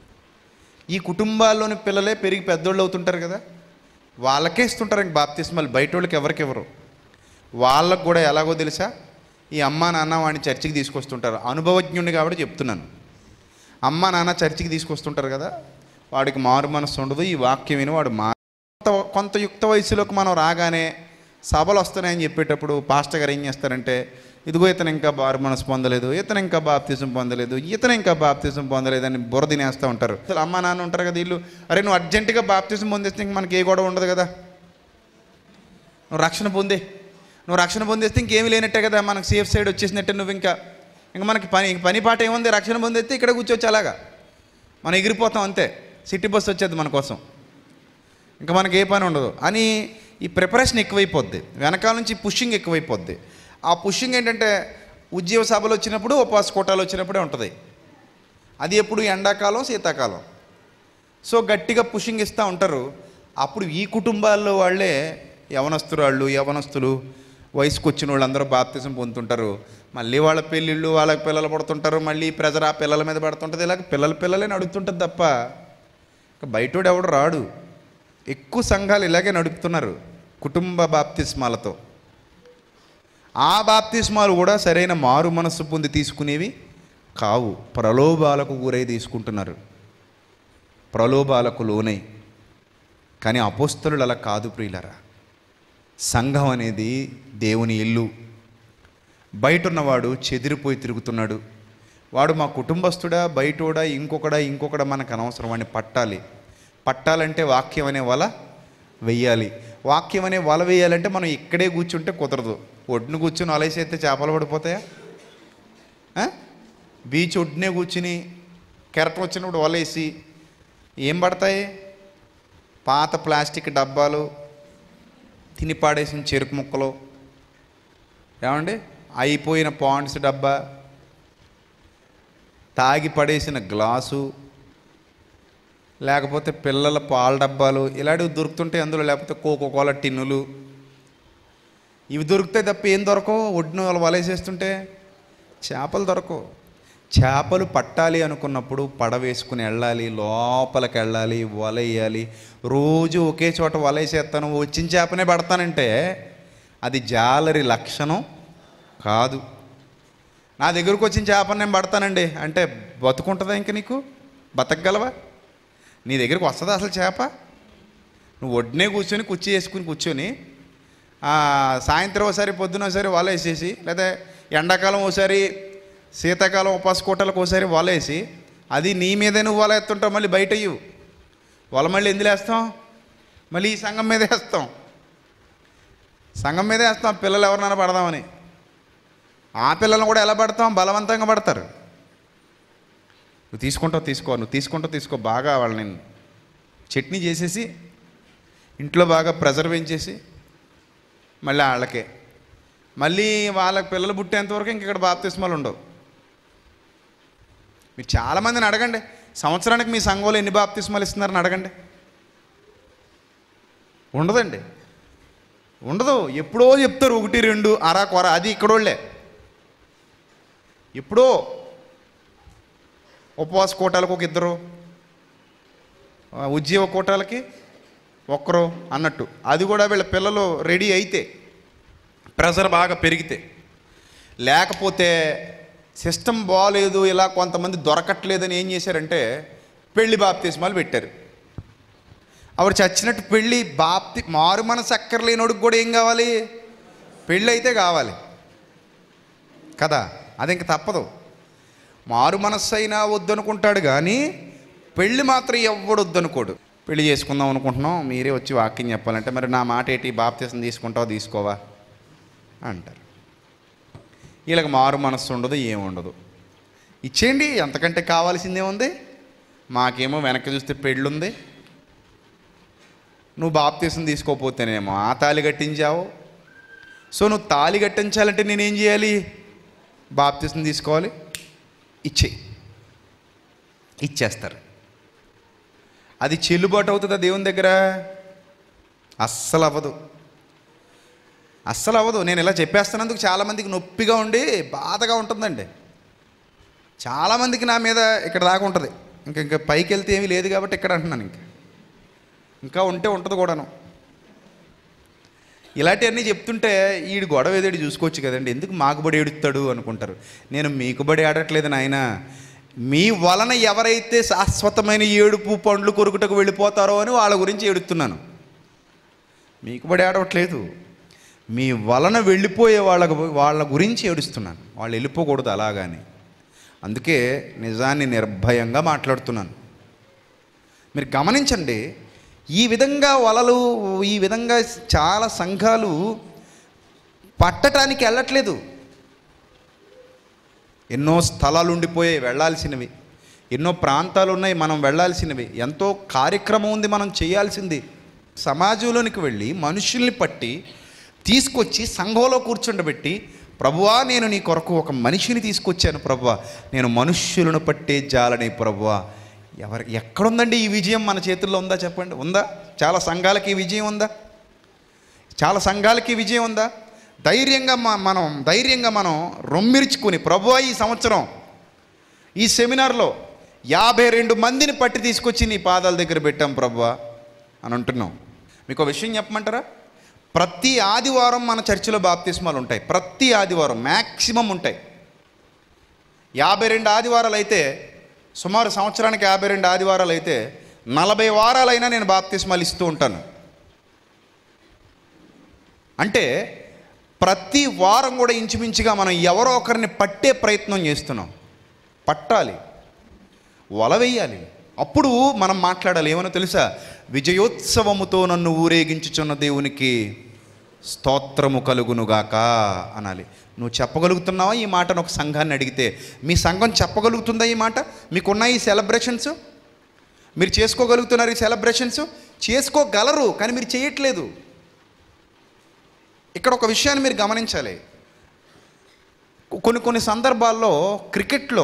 ఈ కుటుంబాల్లోని పిల్లలే పెరిగి పెద్దోళ్ళు అవుతుంటారు కదా వాళ్ళకే ఇస్తుంటారు ఇంక బాప్తిస్మాలు బయట వాళ్ళకి ఎవరికి ఎవరు వాళ్ళకు కూడా ఎలాగో తెలుసా ఈ అమ్మ నాన్న వాడిని చర్చికి తీసుకొస్తుంటారు అనుభవజ్ఞుడిని కాబట్టి చెప్తున్నాను అమ్మ నాన్న చర్చికి తీసుకొస్తుంటారు కదా వాడికి మారు మనసు ఉండదు ఈ వాక్యం విని వాడు మా కొంత- కొంత యుక్త వయసులోకి మనం రాగానే సభలు వస్తున్నాయని చెప్పేటప్పుడు పాస్టర్ గారు ఏం చేస్తారంటే ఇదిగో ఇతను ఇంకా బారు మనసు పొందలేదు ఇతను ఇంకా బాప్తిజం పొందలేదు ఇతను ఇంకా బాప్తిజం పొందలేదని బుర్ర తినేస్తూ ఉంటారు అసలు అమ్మ నాన్న ఉంటారు కదా వీళ్ళు అరే నువ్వు అర్జెంటుగా బాప్తిజం పొందేస్తే ఇంక మనకి ఏ గొడవ ఉండదు కదా నువ్వు రక్షణ పొందే నువ్వు రక్షణ పొందేస్తే ఇంకేమీ లేనట్టే కదా మనకు సేఫ్ సైడ్ వచ్చేసినట్టే నువ్వు ఇంకా ఇంకా మనకి పని ఇంక పని పాట ఏముంది రక్షణ పొందేస్తే ఇక్కడ కూర్చోవచ్చు అలాగా మనం ఎగిరిపోతాం అంతే సిటీ బస్ వచ్చేది మన కోసం ఇంకా మనకి ఏ పని ఉండదు అని ఈ ప్రిపరేషన్ ఎక్కువైపోద్ది వెనకాల నుంచి పుషింగ్ ఎక్కువైపోద్ది ఆ పుషింగ్ ఏంటంటే ఉద్యోగ సభలు వచ్చినప్పుడు ఉపవాస కోటాలు వచ్చినప్పుడే ఉంటుంది అది ఎప్పుడు ఎండాకాలం శీతాకాలం సో గట్టిగా పుషింగ్ ఇస్తూ ఉంటారు అప్పుడు ఈ కుటుంబాల్లో వాళ్ళే యవనస్తురాళ్ళు యవనస్తులు వయసుకు వచ్చిన వాళ్ళందరూ బాప్తిజం పొందుతుంటారు మళ్ళీ వాళ్ళ పెళ్ళిళ్ళు వాళ్ళకి పిల్లలు పడుతుంటారు మళ్ళీ ప్రెజర్ ఆ పిల్లల మీద పడుతుంటుంది ఇలాగ పిల్లల పిల్లలే నడుపుతుంటుంది తప్ప ఇక బయటోడు ఎవడు రాడు ఎక్కువ సంఘాలు ఇలాగే నడుపుతున్నారు కుటుంబ బాప్తిస్మాలతో ఆ బాప్తిస్మాలు కూడా సరైన మారు మనస్సు పొంది తీసుకునేవి కావు ప్రలోభాలకు గురై తీసుకుంటున్నారు ప్రలోభాలకు లోనై కానీ అపోస్తలులు అలా కాదు ప్రియులరా సంఘం అనేది దేవుని ఇల్లు బయట ఉన్నవాడు చెదిరిపోయి తిరుగుతున్నాడు వాడు మా కుటుంబస్తుడా బయటోడా ఇంకొకడా ఇంకొకడా మనకు అనవసరం వాడిని పట్టాలి పట్టాలంటే వాక్యం అనే వల వెయ్యాలి వాక్యం అనే వల వేయాలంటే మనం ఇక్కడే కూర్చుంటే కుదరదు ఒడ్డును కూర్చుని వలేసేస్తే చేపలు పడిపోతాయా ఆ? బీచ్ ఒడ్డునే కూర్చుని కెరటం వచ్చినప్పుడు వలేసి ఏం పడతాయి పాత ప్లాస్టిక్ డబ్బాలు తిని పాడేసిన చెరుకు ముక్కలు ఏమండి అయిపోయిన పాండ్స్ డబ్బా తాగి పడేసిన గ్లాసు లేకపోతే పిల్లల పాల డబ్బాలు ఇలాంటివి దొరుకుతుంటాయి అందులో లేకపోతే కోకో కోలా టిన్నులు ఇవి దొరుకుతాయి తప్ప ఏం దొరకవు ఒడ్డును వాళ్ళు వలేసేస్తుంటే చేపలు దొరకవు చేపలు పట్టాలి అనుకున్నప్పుడు పడ వేసుకుని వెళ్ళాలి లోపలికి వెళ్ళాలి వల వేయాలి రోజు ఒకే చోట వల వేసేస్తాను వచ్చిన చేపనే పడతానంటే అది జాలరి లక్షణం కాదు నా దగ్గరకు వచ్చిన చేపని నేను పడతానండి అంటే బతుకుంటుందా ఇంక నీకు బతకగలవా నీ దగ్గరికి వస్తుందా అసలు చేప నువ్వు ఒడ్డునే కూర్చొని కుర్చీ వేసుకుని కూర్చొని ఆ, సాయంత్రం ఒకసారి పొద్దున ఒకసారి వల వేసేసి లేదా ఎండాకాలం ఒకసారి శీతాకాలం ఉపాస కోటలకు ఒకసారి వల వేసి అది నీ మీదే నువ్వు వల ఎత్తుంటావు మళ్ళీ బయట ఇవ్వు వల మళ్ళీ ఎందులో వేస్తాం మళ్ళీ ఈ సంఘం మీద వేస్తాం సంఘం మీదే వేస్తాం పిల్లలు ఎవరినైనా పడదామని ఆ పిల్లలను కూడా ఎలా పడతాం బలవంతంగా పడతారు నువ్వు తీసుకుంటావు తీసుకో నువ్వు తీసుకుంటావు తీసుకో బాగా వాళ్ళని చట్నీ చేసేసి ఇంట్లో బాగా ప్రెజర్ పెంచేసి మళ్ళీ వాళ్ళకే మళ్ళీ వాళ్ళకి పిల్లలు పుట్టేంతవరకు ఇంక ఇక్కడ బాప్తిస్మాలు ఉండవు మీరు చాలామందిని అడగండి సంవత్సరానికి మీ సంఘంలో ఎన్ని బాప్తిస్మాలు ఇస్తున్నారని అడగండి ఉండదండి ఉండదు ఎప్పుడో చెప్తారు ఒకటి రెండు అరా కొర అది ఇక్కడోళ్ళే ఎప్పుడో ఉపవాస కోటాలకు ఒక ఇద్దరు ఆ, ఉద్యోగ కోటాలకి ఒక్కరు అన్నట్టు అది కూడా వీళ్ళ పిల్లలు రెడీ అయితే ప్రెషర్ బాగా పెరిగితే లేకపోతే సిస్టమ్ బాగాలేదు ఇలా కొంతమంది దొరకట్లేదని ఏం చేశారంటే పెళ్లి బాప్తిస్మాలు పెట్టారు ఆవిడ చచ్చినట్టు పెళ్ళి బాప్తి మారు మనసు అక్కర్లేనోడికి కూడా ఏం కావాలి పెళ్ళి అయితే కావాలి కదా అది ఇంక తప్పదు మారు మనస్సు అయినా వద్దనుకుంటాడు కానీ పెళ్ళి మాత్రం ఎవ్వడు వద్దనుకోడు పెళ్లి చేసుకుందాం అనుకుంటున్నాం మీరే వచ్చి వాక్యం చెప్పాలంటే మరి నా మాట ఏంటి బాప్తీసం తీసుకుంటావా తీసుకోవా అంటారు వీళ్ళకి మారు మనస్సు ఉండదు ఏముండదు ఇచ్చేయండి ఎంతకంటే కావాల్సిందే ఉంది మాకేమో వెనక్కి చూస్తే పెళ్ళుంది నువ్వు బాప్తీసం తీసుకోపోతేనేమో ఆ తాళి కట్టించావు సో నువ్వు తాళి కట్టించాలంటే నేనేం చేయాలి బాప్తీసం తీసుకోవాలి ఇచ్చేయి ఇచ్చేస్తారు అది చెల్లుబాటు అవుతుందా దేవుని దగ్గర అస్సలు అవ్వదు అస్సలు అవ్వదు నేను ఇలా చెప్పేస్తున్నందుకు చాలామందికి నొప్పిగా ఉండి బాధగా ఉంటుందండి చాలామందికి నా మీద ఇక్కడ దాకా ఉంటుంది ఇంకా ఇంకా పైకి వెళ్తే ఏమీ లేదు కాబట్టి ఇక్కడ అంటున్నాను ఇంకా ఇంకా ఉంటే ఉంటుంది కూడాను ఇలాంటివన్నీ చెప్తుంటే ఈడు గొడవ ఏదో ఈడు చూసుకోవచ్చు కదండి ఎందుకు మాకుబడి ఏడుస్తాడు అనుకుంటారు నేను మీకుబడి ఆడట్లేదు నాయన మీ వలన ఎవరైతే శాశ్వతమైన ఏడుపు పండ్లు కొరుకుటకు వెళ్ళిపోతారో అని వాళ్ళ గురించి ఏడుస్తున్నాను మీకుబడి ఆడవట్లేదు మీ వలన వెళ్ళిపోయే వాళ్ళ వాళ్ళ గురించి ఏడుస్తున్నాను వాళ్ళు వెళ్ళిపోకూడదు అలాగాని అందుకే నిజాన్ని నిర్భయంగా మాట్లాడుతున్నాను మీరు గమనించండి ఈ విధంగా వలలు ఈ విధంగా చాలా సంఘాలు పట్టటానికి వెళ్ళట్లేదు ఎన్నో స్థలాలు ఉండిపోయాయి వెళ్ళాల్సినవి ఎన్నో ప్రాంతాలు ఉన్నాయి మనం వెళ్ళాల్సినవి ఎంతో కార్యక్రమం ఉంది మనం చేయాల్సింది సమాజంలోనికి వెళ్ళి మనుషుల్ని పట్టి తీసుకొచ్చి సంఘంలో కూర్చుండబెట్టి ప్రభువా నేను నీ కొరకు ఒక మనిషిని తీసుకొచ్చాను ప్రభువా నేను మనుష్యులను పట్టే జాలని ప్రభువా ఎవరి ఎక్కడుందండి ఈ విజయం మన చేతుల్లో ఉందా చెప్పండి ఉందా చాలా సంఘాలకి ఈ విజయం ఉందా చాలా సంఘాలకి విజయం ఉందా ధైర్యంగా మ- మనం ధైర్యంగా మనం రొమ్మిర్చుకుని ప్రభువా ఈ సంవత్సరం ఈ సెమినార్లో యాభై రెండు మందిని పట్టి తీసుకొచ్చి నీ పాదాల దగ్గర పెట్టాం ప్రభువా అని అంటున్నాం మీకు ఒక విషయం చెప్పమంటారా ప్రతి ఆదివారం మన చర్చిలో బాప్తిస్మాలు ఉంటాయి ప్రతి ఆదివారం మ్యాక్సిమం ఉంటాయి యాభై రెండు ఆదివారాలు అయితే సుమారు సంవత్సరానికి యాభై రెండు ఆదివారాలు అయితే నలభై వారాలైనా నేను బాప్తిస్మాలు ఇస్తూ ఉంటాను అంటే ప్రతి వారం కూడా ఇంచుమించుగా మనం ఎవరో ఒకరిని పట్టే ప్రయత్నం చేస్తున్నాం పట్టాలి వల వేయాలి అప్పుడు మనం మాట్లాడాలి ఏమనో తెలుసా విజయోత్సవముతో నన్ను ఊరేగించుచున్న దేవునికి స్తోత్రము కలుగునుగాక అనాలి నువ్వు చెప్పగలుగుతున్నావా ఈ మాటను ఒక సంఘాన్ని అడిగితే మీ సంఘం చెప్పగలుగుతుందా ఈ మాట మీకున్న ఈ సెలబ్రేషన్స్ మీరు చేసుకోగలుగుతున్నారు ఈ సెలబ్రేషన్స్ చేసుకోగలరు కానీ మీరు చేయట్లేదు ఇక్కడ ఒక విషయాన్ని మీరు గమనించాలి కొన్ని కొన్ని సందర్భాల్లో క్రికెట్లో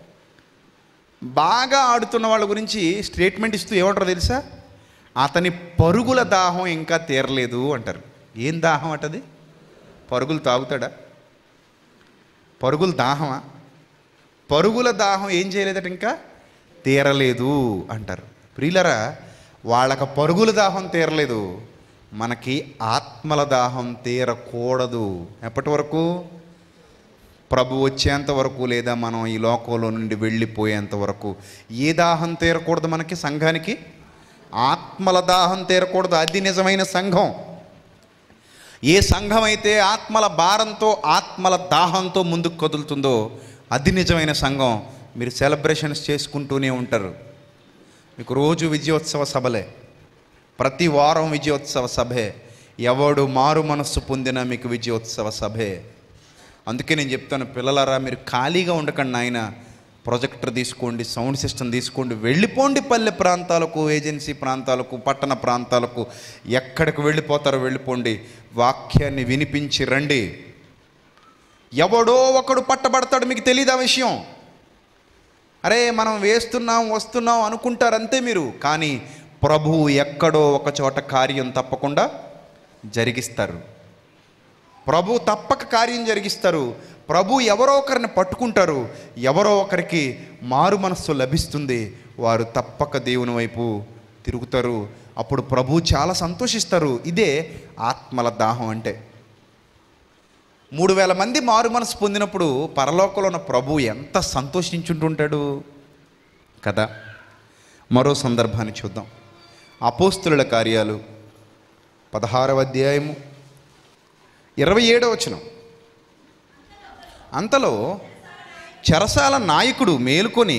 బాగా ఆడుతున్న వాళ్ళ గురించి స్టేట్మెంట్ ఇస్తూ ఏమంటారో తెలుసా అతని పరుగుల దాహం ఇంకా తీరలేదు అంటారు ఏం దాహం అటది పరుగులు తాగుతాడా పరుగుల దాహమా పరుగుల దాహం ఏం చేయలేదట ఇంకా తీరలేదు అంటారు ప్రియులరా వాళ్ళకి పరుగుల దాహం తీరలేదు మనకి ఆత్మల దాహం తీరకూడదు ఎప్పటి వరకు ప్రభు వచ్చేంత వరకు లేదా మనం ఈ లోకంలో నుండి వెళ్ళిపోయేంత వరకు ఏ దాహం తీరకూడదు మనకి సంఘానికి ఆత్మల దాహం తీరకూడదు అది నిజమైన సంఘం ఏ సంఘం అయితే ఆత్మల భారంతో ఆత్మల దాహంతో ముందుకు కదులుతుందో అది నిజమైన సంఘం మీరు సెలబ్రేషన్స్ చేసుకుంటూనే ఉంటారు మీకు రోజు విజయోత్సవ సభలే ప్రతి వారం విజయోత్సవ సభే ఎవడు మారు మనస్సు పొందినా మీకు విజయోత్సవ సభే అందుకే నేను చెప్తాను పిల్లలారా మీరు ఖాళీగా ఉండకండి నాయన ప్రొజెక్టర్ తీసుకోండి సౌండ్ సిస్టమ్ తీసుకోండి వెళ్ళిపోండి పల్లె ప్రాంతాలకు ఏజెన్సీ ప్రాంతాలకు పట్టణ ప్రాంతాలకు ఎక్కడికి వెళ్ళిపోతారో వెళ్ళిపోండి వాక్యాన్ని వినిపించి రండి ఎవడో ఒకడు పట్టబడతాడు మీకు తెలియదు ఆ విషయం అరే మనం వేస్తున్నాం వస్తున్నాం అనుకుంటారు అంతే మీరు కానీ ప్రభువు ఎక్కడో ఒక చోట కార్యం తప్పకుండా జరిగిస్తారు ప్రభు తప్పక కార్యం జరిగిస్తారు ప్రభు ఎవరో ఒకరిని పట్టుకుంటారు ఎవరో ఒకరికి మారు మనస్సు లభిస్తుంది వారు తప్పక దేవుని వైపు తిరుగుతారు అప్పుడు ప్రభు చాలా సంతోషిస్తారు ఇదే ఆత్మల దాహం అంటే మూడు వేల మంది మారు మనసు పొందినప్పుడు పరలోకంలో ఉన్న ప్రభు ఎంత సంతోషించుంటుంటాడు కదా మరో సందర్భాన్ని చూద్దాం అపోస్తుల కార్యాలు పదహారవ అధ్యాయము ఇరవై ఏడవ వచనం అంతలో చెరసాల నాయకుడు మేలుకొని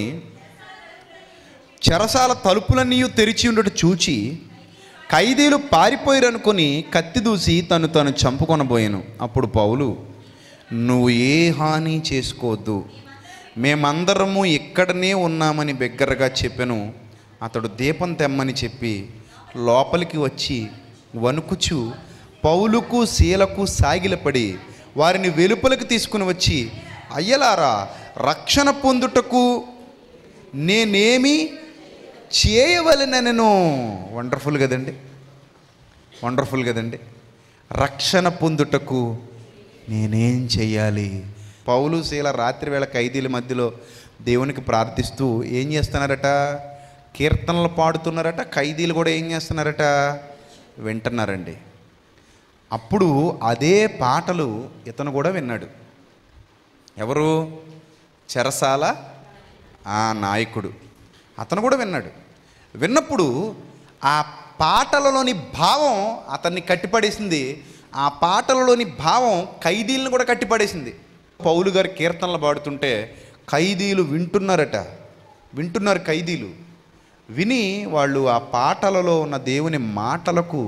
చెరసాల తలుపులన్నీ తెరిచి ఉండట చూచి ఖైదీలు పారిపోయారనుకొని కత్తి దూసి తను తను చంపుకొనబోయాను అప్పుడు పౌలు నువ్వు ఏ హాని చేసుకోవద్దు మేమందరము ఇక్కడనే ఉన్నామని బిగ్గరగా చెప్పాను అతడు దీపం తెమ్మని చెప్పి లోపలికి వచ్చి వణుకుచు పౌలుకు శీలకు సాగిలపడి వారిని వెలుపలికి తీసుకుని వచ్చి అయ్యలారా రక్షణ పొందుటకు నేనేమి చేయవలనను వండర్ఫుల్ కదండి వండర్ఫుల్ కదండి రక్షణ పొందుటకు నేనేం చెయ్యాలి పౌలు శీల రాత్రి వేళ ఖైదీల మధ్యలో దేవునికి ప్రార్థిస్తూ ఏం చేస్తున్నారట కీర్తనలు పాడుతున్నారట ఖైదీలు కూడా ఏం చేస్తున్నారట వింటున్నారండి అప్పుడు అదే పాటలు ఇతను కూడా విన్నాడు ఎవరు చెరసాల ఆ నాయకుడు అతను కూడా విన్నాడు విన్నప్పుడు ఆ పాటలలోని భావం అతన్ని కట్టిపడేసింది ఆ పాటలలోని భావం ఖైదీలను కూడా కట్టిపడేసింది పౌలు గారి కీర్తనలు పాడుతుంటే ఖైదీలు వింటున్నారట వింటున్నారు ఖైదీలు విని వాళ్ళు ఆ పాటలలో ఉన్న దేవుని మాటలకు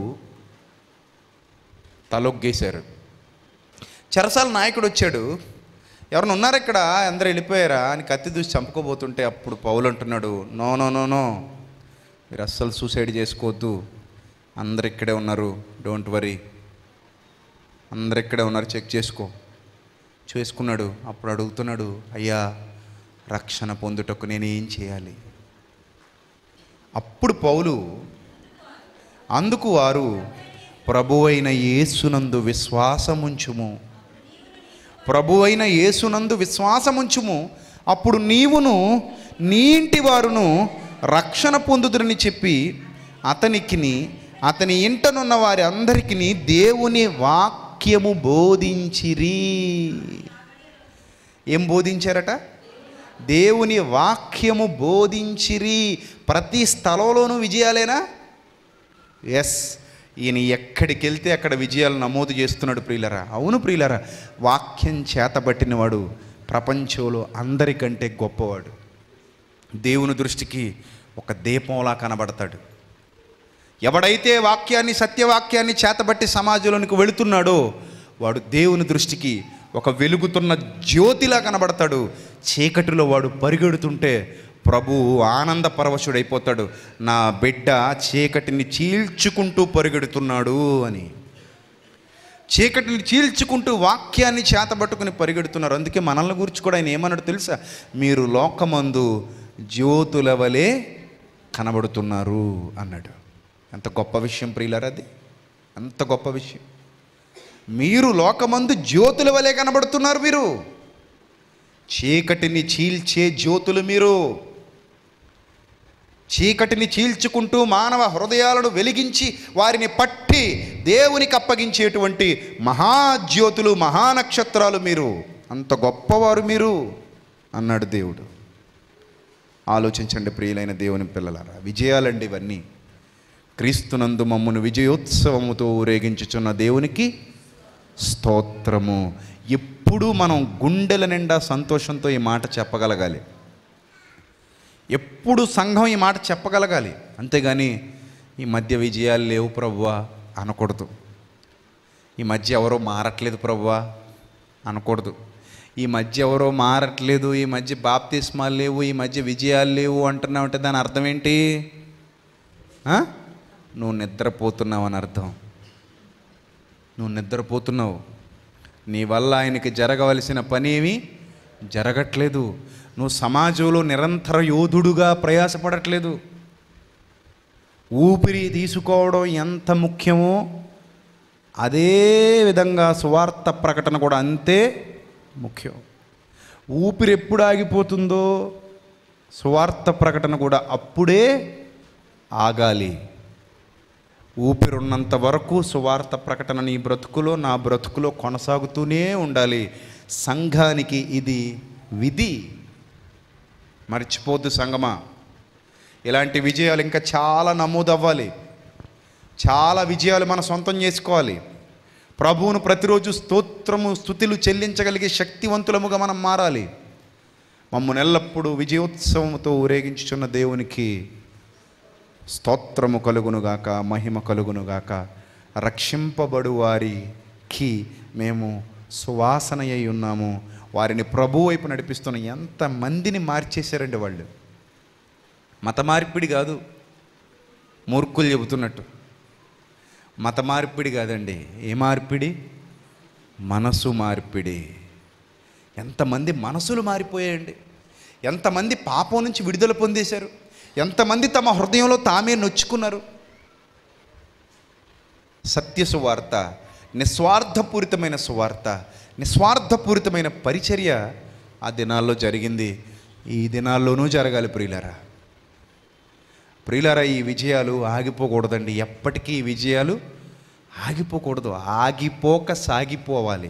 తలొగ్గేశారు చెరసాల నాయకుడు వచ్చాడు ఎవరైనా ఉన్నారు ఇక్కడ అందరూ వెళ్ళిపోయారా అని కత్తి దూసి చంపుకోబోతుంటే అప్పుడు పౌలు అంటున్నాడు నో నో నో నో మీరు అస్సలు సూసైడ్ చేసుకోవద్దు అందరు ఇక్కడే ఉన్నారు డోంట్ వరీ అందరు ఇక్కడే ఉన్నారు చెక్ చేసుకో చేసుకున్నాడు అప్పుడు అడుగుతున్నాడు అయ్యా రక్షణ పొందుటకు నేనేం చేయాలి అప్పుడు పౌలు అందుకు వారు ప్రభువైన యేసునందు విశ్వాసముంచుము ప్రభువైన యేసునందు విశ్వాసముంచుము అప్పుడు నీవును నీ ఇంటి వారును రక్షణ పొందుదురని చెప్పి అతనికిని అతని ఇంటనున్న వారి అందరికీ దేవుని వాక్యము బోధించిరి ఏం బోధించారట దేవుని వాక్యము బోధించిరి ప్రతి స్థలంలోనూ విజయాలేనా ఎస్ ఈయన ఎక్కడికి వెళ్తే అక్కడ విజయాలు నమోదు చేస్తున్నాడు ప్రియులరా అవును ప్రియులరా వాక్యం చేతబట్టినవాడు ప్రపంచంలో అందరికంటే గొప్పవాడు దేవుని దృష్టికి ఒక దీపంలా కనబడతాడు ఎవడైతే వాక్యాన్ని సత్యవాక్యాన్ని చేతబట్టి సమాజంలోనికి వెళుతున్నాడో వాడు దేవుని దృష్టికి ఒక వెలుగుతున్న జ్యోతిలా కనబడతాడు చీకటిలో వాడు పరిగెడుతుంటే ప్రభు ఆనంద పరవశుడైపోతాడు నా బిడ్డ చీకటిని చీల్చుకుంటూ పరిగెడుతున్నాడు అని చీకటిని చీల్చుకుంటూ వాక్యాన్ని చేతబట్టుకుని పరిగెడుతున్నారు అందుకే మనల్ని గురించి కూడా ఆయన ఏమన్నాడు తెలుసా మీరు లోకమందు జ్యోతుల వలె కనబడుతున్నారు అన్నాడు ఎంత గొప్ప విషయం ప్రియులారా అది అంత గొప్ప విషయం మీరు లోకమందు జ్యోతుల వలె కనబడుతున్నారు మీరు చీకటిని చీల్చే జ్యోతులు మీరు చీకటిని చీల్చుకుంటూ మానవ హృదయాలను వెలిగించి వారిని పట్టి దేవునికి అప్పగించేటువంటి మహాజ్యోతులు మహానక్షత్రాలు మీరు అంత గొప్పవారు మీరు అన్నాడు దేవుడు ఆలోచించండి ప్రియులైన దేవుని పిల్లలారా విజయాలండి ఇవన్నీ క్రీస్తునందు మమ్మను విజయోత్సవముతో ఊరేగించుచున్న దేవునికి స్తోత్రము ఎప్పుడూ మనం గుండెల నిండా సంతోషంతో ఈ మాట చెప్పగలగాలి ఎప్పుడు సంఘం ఈ మాట చెప్పగలగాలి అంతేగాని ఈ మధ్య విజయాలు లేవు ప్రవ్వా అనకూడదు ఈ మధ్య ఎవరో మారట్లేదు ప్రవ్వా అనకూడదు ఈ మధ్య ఎవరో మారట్లేదు ఈ మధ్య బాప్తిస్మాలు లేవు ఈ మధ్య విజయాలు లేవు అంటున్నావు అంటే దాని అర్థం ఏంటి ఆ? నువ్వు నిద్రపోతున్నావు అని అర్థం నువ్వు నిద్రపోతున్నావు నీ వల్ల ఆయనకి జరగవలసిన పని ఏమీ జరగట్లేదు నువ్వు సమాజంలో నిరంతర యోధుడుగా ప్రయాసపడట్లేదు ఊపిరి తీసుకోవడం ఎంత ముఖ్యమో అదే విధంగా సువార్త ప్రకటన కూడా అంతే ముఖ్యం ఊపిరి ఎప్పుడు ఆగిపోతుందో సువార్త ప్రకటన కూడా అప్పుడే ఆగాలి ఊపిరున్నంత వరకు సువార్త ప్రకటన నీ బ్రతుకులో నా బ్రతుకులో కొనసాగుతూనే ఉండాలి సంఘానికి ఇది విధి మర్చిపోద్దు సంగమా ఇలాంటి విజయాలు ఇంకా చాలా నమోదవ్వాలి చాలా విజయాలు మనం సొంతం చేసుకోవాలి ప్రభువును ప్రతిరోజు స్తోత్రము స్థుతులు చెల్లించగలిగే శక్తివంతులముగా మనం మారాలి మమ్మల్ని ఎల్లప్పుడూ విజయోత్సవముతో ఊరేగించుచున్న దేవునికి స్తోత్రము కలుగునుగాక మహిమ కలుగునుగాక రక్షింపబడు వారికి మేము సువాసన అయి ఉన్నాము వారిని ప్రభు వైపు నడిపిస్తున్న ఎంతమందిని మార్చేశారండి వాళ్ళు మత మార్పిడి కాదు మూర్ఖులు చెబుతున్నట్టు మత మార్పిడి కాదండి ఏ మార్పిడి మనసు మార్పిడి ఎంతమంది మనసులు మారిపోయాయండి ఎంతమంది పాపం నుంచి విడుదల పొందేశారు ఎంతమంది తమ హృదయంలో తామే నొచ్చుకున్నారు సత్య సువార్త నిస్వార్థపూరితమైన సువార్త నిస్వార్థపూరితమైన పరిచర్య ఆ దినాల్లో జరిగింది ఈ దినాల్లోనూ జరగాలి ప్రియులారా ప్రియులారా ఈ విజయాలు ఆగిపోకూడదండి ఎప్పటికీ ఈ విజయాలు ఆగిపోకూడదు ఆగిపోక సాగిపోవాలి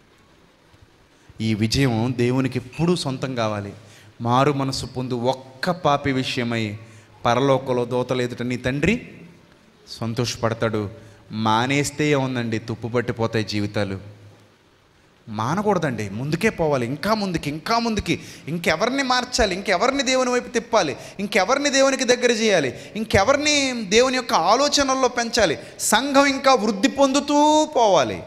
ఈ విజయం దేవునికి ఎప్పుడూ సొంతం కావాలి మారు మనసు పొందు ఒక్క పాపి విషయమై పరలోకలో దోతలు ఎదుట నీ తండ్రి సంతోషపడతాడు మానేస్తే ఏముందండి తుప్పు పట్టిపోతాయి జీవితాలు మానకూడదండి ముందుకే పోవాలి ఇంకా ముందుకి ఇంకా ముందుకి ఇంకెవరిని మార్చాలి ఇంకెవరిని దేవుని వైపు తిప్పాలి ఇంకెవరిని దేవునికి దగ్గర చేయాలి ఇంకెవరిని దేవుని యొక్క ఆలోచనల్లో పెంచాలి సంఘం ఇంకా వృద్ధి పొందుతూ పోవాలి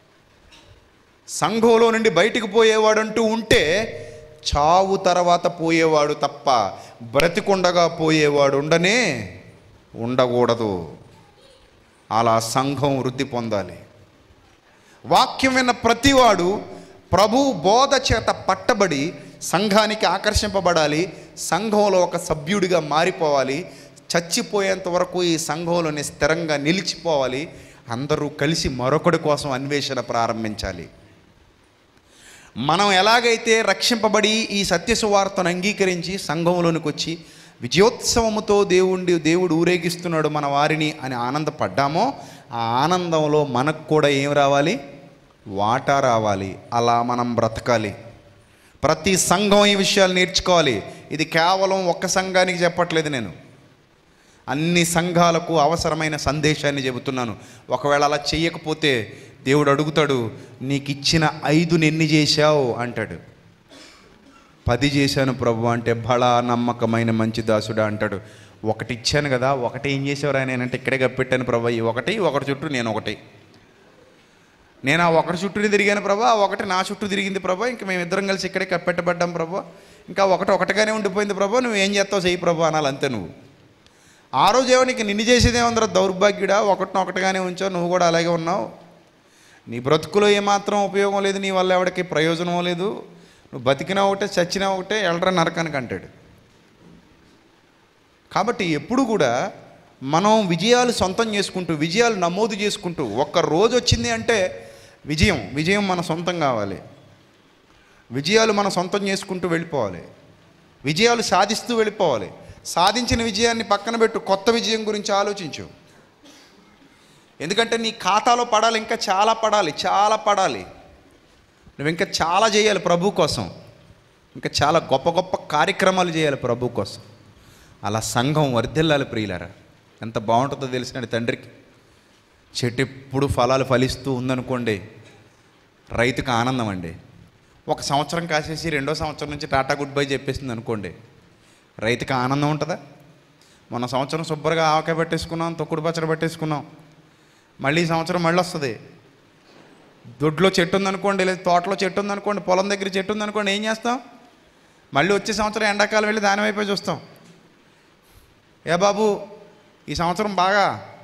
సంఘంలో నుండి బయటికి పోయేవాడంటూ ఉంటే చావు తర్వాత పోయేవాడు తప్ప బ్రతికుండగా పోయేవాడు ఉండనే ఉండకూడదు అలా సంఘం వృద్ధి పొందాలి వాక్యం విన్న ప్రతివాడు ప్రభు బోధ చేత పట్టబడి సంఘానికి ఆకర్షింపబడాలి సంఘంలో ఒక సభ్యుడిగా మారిపోవాలి చచ్చిపోయేంత వరకు ఈ సంఘంలోనే స్థిరంగా నిలిచిపోవాలి అందరూ కలిసి మరొకడి కోసం అన్వేషణ ప్రారంభించాలి మనం ఎలాగైతే రక్షింపబడి ఈ సత్య సువార్తను అంగీకరించి సంఘంలోనికి వచ్చి విజయోత్సవముతో దేవుడి దేవుడు ఊరేగిస్తున్నాడు మన వారిని అని ఆనందపడ్డామో ఆ ఆనందంలో మనకు కూడా ఏం రావాలి వాటా రావాలి అలా మనం బ్రతకాలి ప్రతి సంఘం ఈ విషయాలు నేర్చుకోవాలి ఇది కేవలం ఒక్క సంఘానికి చెప్పట్లేదు నేను అన్ని సంఘాలకు అవసరమైన సందేశాన్ని చెబుతున్నాను ఒకవేళ అలా చెయ్యకపోతే దేవుడు అడుగుతాడు నీకు ఇచ్చిన ఐదుని ఎన్ని చేశావు అంటాడు పది చేశాను ప్రభు అంటే బళా నమ్మకమైన మంచి దాసుడా అంటాడు ఒకటి ఇచ్చాను కదా ఒకటి ఏం చేసేవారు ఆయన అంటే ఇక్కడే కప్పెట్టాను ప్రభా ఈ ఒకటి ఒకటి చుట్టూ నేను ఒకటి నేను ఆ ఒకటి చుట్టూ తిరిగాను ప్రభా ఆ ఒకటి నా చుట్టూ తిరిగింది ప్రభా ఇంక మేము ఇద్దరం కలిసి ఇక్కడే కప్పెట్టబడ్డాం ప్రభా ఇంకా ఒకటి ఒకటిగానే ఉండిపోయింది ప్రభా నువ్వు ఏం చేస్తావు చెయ్యి ప్రభా అనాలి అంతే నువ్వు ఆ రోజు ఏమో నీకు నిన్ను చేసేదే ఉందరా దౌర్భాగ్యుడా ఒకటిని ఒకటిగానే ఉంచావు నువ్వు కూడా అలాగే ఉన్నావు నీ బ్రతుకులో ఏమాత్రం ఉపయోగం లేదు నీ వల్ల ఎవరికి ప్రయోజనం లేదు నువ్వు బతికినా ఒకటే చచ్చినా ఒకటే ఎల్డ్రా నరకానికి అంటాడు కాబట్టి ఎప్పుడు కూడా మనం విజయాలు సొంతం చేసుకుంటూ విజయాలు నమోదు చేసుకుంటూ ఒక్క రోజు వచ్చింది అంటే విజయం విజయం మన సొంతం కావాలి విజయాలు మనం సొంతం చేసుకుంటూ వెళ్ళిపోవాలి విజయాలు సాధిస్తూ వెళ్ళిపోవాలి సాధించిన విజయాన్ని పక్కన పెట్టు కొత్త విజయం గురించి ఆలోచించు ఎందుకంటే నీ ఖాతాలో పడాలి ఇంకా చాలా పడాలి చాలా పడాలి నువ్వు ఇంకా చాలా చేయాలి ప్రభు కోసం ఇంకా చాలా గొప్ప గొప్ప కార్యక్రమాలు చేయాలి ప్రభు కోసం అలా సంఘం వర్ధిల్లాలి ప్రియులారా ఎంత బాగుంటుందో తెలిసిన తండ్రికి చెట్టు ఎప్పుడు ఫలాలు ఫలిస్తూ ఉందనుకోండి రైతుకు ఆనందం అండి ఒక సంవత్సరం కాసేసి రెండో సంవత్సరం నుంచి టాటా గుడ్ బై చెప్పేసింది అనుకోండి రైతుకి ఆనందం ఉంటుందా మొన్న సంవత్సరం శుభ్రంగా ఆవకాయ పట్టేసుకున్నాం తొక్కుడు పచ్చడి పట్టేసుకున్నాం మళ్ళీ ఈ సంవత్సరం మళ్ళీ వస్తుంది దొడ్లో చెట్టు ఉందనుకోండి లేదా తోటలో చెట్టు ఉందనుకోండి పొలం దగ్గర చెట్టు ఉందనుకోండి ఏం చేస్తాం మళ్ళీ వచ్చే సంవత్సరం ఎండాకాలం వెళ్ళి దాని వైపే చూస్తాం ఏ బాబు ఈ సంవత్సరం బాగా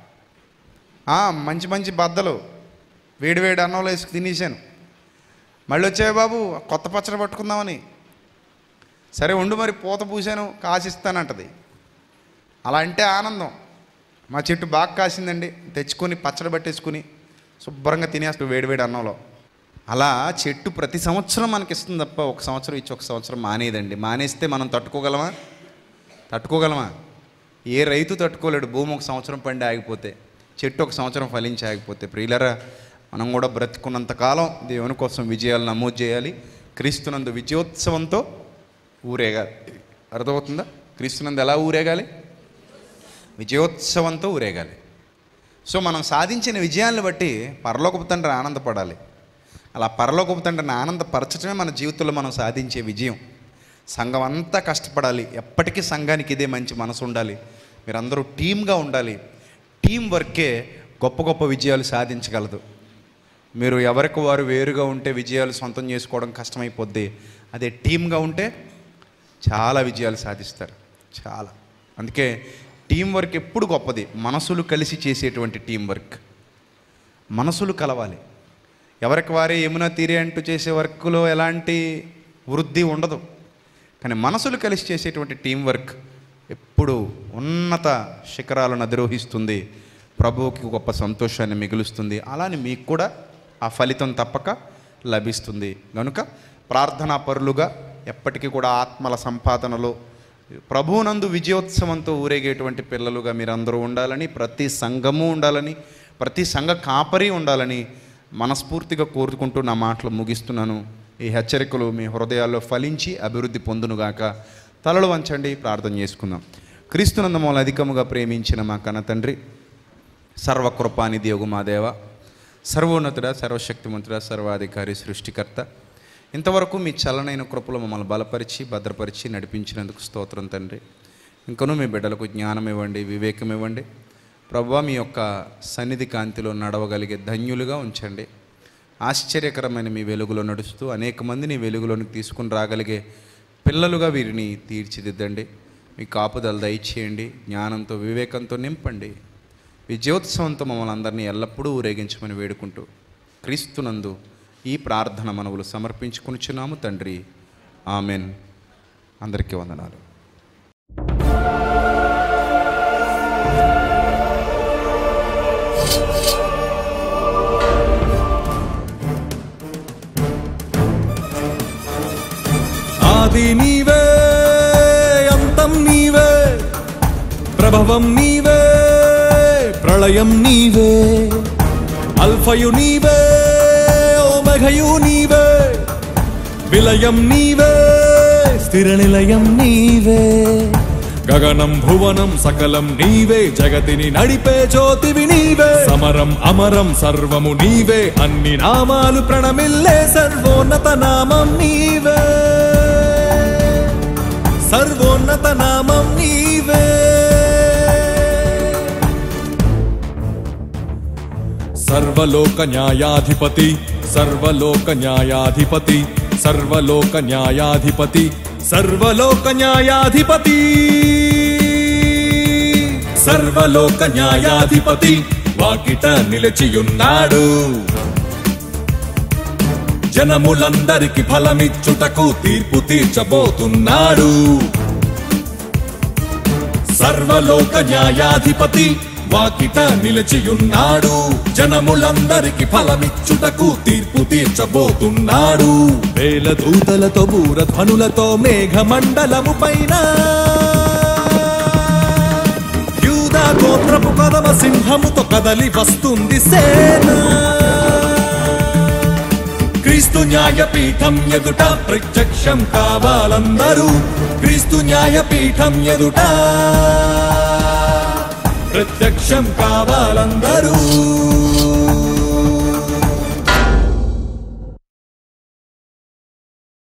ఆ, మంచి మంచి బద్దలు వేడి వేడి అన్నంలో వేసుకు తినేసాను మళ్ళీ వచ్చాయి బాబు కొత్త పచ్చడి పట్టుకుందామని సరే ఉండు మరి పూత పూసాను కాసిస్తానంటది అలా అంటే ఆనందం మా చెట్టు బాగా కాసిందండి తెచ్చుకొని పచ్చడి పట్టేసుకుని శుభ్రంగా తినేస్తాడు వేడివేడి అన్నంలో అలా చెట్టు ప్రతి సంవత్సరం మనకి ఇస్తుంది తప్ప ఒక సంవత్సరం ఇచ్చి ఒక సంవత్సరం మానేదండి మానేస్తే మనం తట్టుకోగలమా తట్టుకోగలమా ఏ రైతు తట్టుకోలేడు భూమి ఒక సంవత్సరం పండి ఆగిపోతే చెట్టు ఒక సంవత్సరం ఫలించి ఆగిపోతే ప్రియులరా మనం కూడా బ్రతుకున్నంత కాలం దేవుని కోసం విజయాలు నమోదు చేయాలి క్రీస్తునందు విజయోత్సవంతో ఊరేగాలి అర్థమవుతుందా క్రీస్తునందు ఎలా ఊరేగాలి విజయోత్సవంతో ఊరేగాలి సో మనం సాధించిన విజయాలను బట్టి పరలోకపు తండ్రి ఆనందపడాలి అలా పరలోకపు తండ్రిని ఆనందపరచడమే మన జీవితంలో మనం సాధించే విజయం సంఘం అంతా కష్టపడాలి ఎప్పటికీ సంఘానికి ఇదే మంచి మనసు ఉండాలి మీరందరూ టీమ్గా ఉండాలి టీం వర్కే గొప్ప గొప్ప విజయాలు సాధించగలదు మీరు ఎవరికి వారు వేరుగా ఉంటే విజయాలు సొంతం చేసుకోవడం కష్టమైపోద్ది అదే టీమ్గా ఉంటే చాలా విజయాలు సాధిస్తారు చాలా అందుకే టీం వర్క్ ఎప్పుడు గొప్పది మనసులు కలిసి చేసేటువంటి టీం వర్క్ మనసులు కలవాలి ఎవరికి వారే యమున తీరే అంటూ చేసే వర్క్లో ఎలాంటి వృద్ధి ఉండదు కానీ మనసులు కలిసి చేసేటువంటి టీం వర్క్ ఎప్పుడు ఉన్నత శిఖరాలను అధిరోహిస్తుంది ప్రభువుకి గొప్ప సంతోషాన్ని మిగులుస్తుంది అలానే మీకు కూడా ఆ ఫలితం తప్పక లభిస్తుంది కనుక ప్రార్థనా పరులుగా ఎప్పటికీ కూడా ఆత్మల సంపాదనలో ప్రభువునందు విజయోత్సవంతో ఊరేగేటువంటి పిల్లలుగా మీరందరూ ఉండాలని ప్రతి సంఘము ఉండాలని ప్రతి సంఘ కాపరి ఉండాలని మనస్ఫూర్తిగా కోరుకుంటూ నా మాటలు ముగిస్తున్నాను ఈ హెచ్చరికలు మీ హృదయాల్లో ఫలించి అభివృద్ధి పొందునుగాక తలలు వంచండి ప్రార్థన చేసుకుందాం క్రీస్తునందు మూల అధికముగా ప్రేమించిన మా కన్న తండ్రి సర్వకృపానిధి యోగు మా దేవ సర్వోన్నతుడ సర్వశక్తిమంతుడ సర్వాధికారి సృష్టికర్త ఇంతవరకు మీ చలనైన కృపలు మమ్మల్ని బలపరిచి భద్రపరిచి నడిపించినందుకు స్తోత్రం తండ్రి ఇంకనూ మీ బిడ్డలకు జ్ఞానం ఇవ్వండి వివేకం ఇవ్వండి ప్రభా మీ యొక్క సన్నిధి కాంతిలో నడవగలిగే ధన్యులుగా ఉంచండి ఆశ్చర్యకరమైన మీ వెలుగులో నడుస్తూ అనేక మందిని వెలుగులోనికి తీసుకుని రాగలిగే పిల్లలుగా వీరిని తీర్చిదిద్దండి మీ కాపుదల దయచేయండి జ్ఞానంతో వివేకంతో నింపండి ఈ జ్యోతిసవంతో మమ్మల్ని అందరినీ ఎల్లప్పుడూ ఊరేగించమని వేడుకుంటూ క్రీస్తునందు ఈ ప్రార్థన మనవులు సమర్పించుకొనిచున్నాము తండ్రి ఆమెన్ అందరికీ వందనాలు ఆది నీవే అంతం నీవే ప్రభవం నీవే ప్రళయం నీవే అల్ఫయు నీవే ఓమఘయు నీవే విలయం నీవే స్థిర నిలయం నీవే గగనం భువనం సకలం నీవే జగతిని నడిపే జ్యోతివి నీవే సమరం అమరం సర్వము నీవే అన్ని నామాలు ప్రణమిల్లే సర్వోన్నత నామం నీవే సర్వోన్నత నామం నీవే సర్వలోక న్యాయాధిపతి సర్వలోక న్యాయాధిపతి సర్వలోక న్యాయాధిపతి సర్వలోక న్యాయాధిపతి సర్వలోక న్యాయాధిపతి వాకిట నిలిచియున్నాడు జనములందరికి ఫలమిచ్చుటకు తీర్పు తీర్చబోతున్నాడు సర్వలోక న్యాయాధిపతి వాకిట నిలిచియున్నాడు జనములందరికి ఫలమిచ్చుటకు తీర్పు తీర్చబోతున్నాడు వేల దూతలతో బూరధ్వనులతో మేఘమండలము పైన యూదా గోత్రపు కదమ సింహముతో కదలి వస్తుంది సేన క్రీస్తు న్యాయపీఠం ఎదుట ప్రత్యక్షం కావాలందరూ క్రీస్తు న్యాయపీఠం ఎదుట ప్రత్యక్షం కావాలందరూ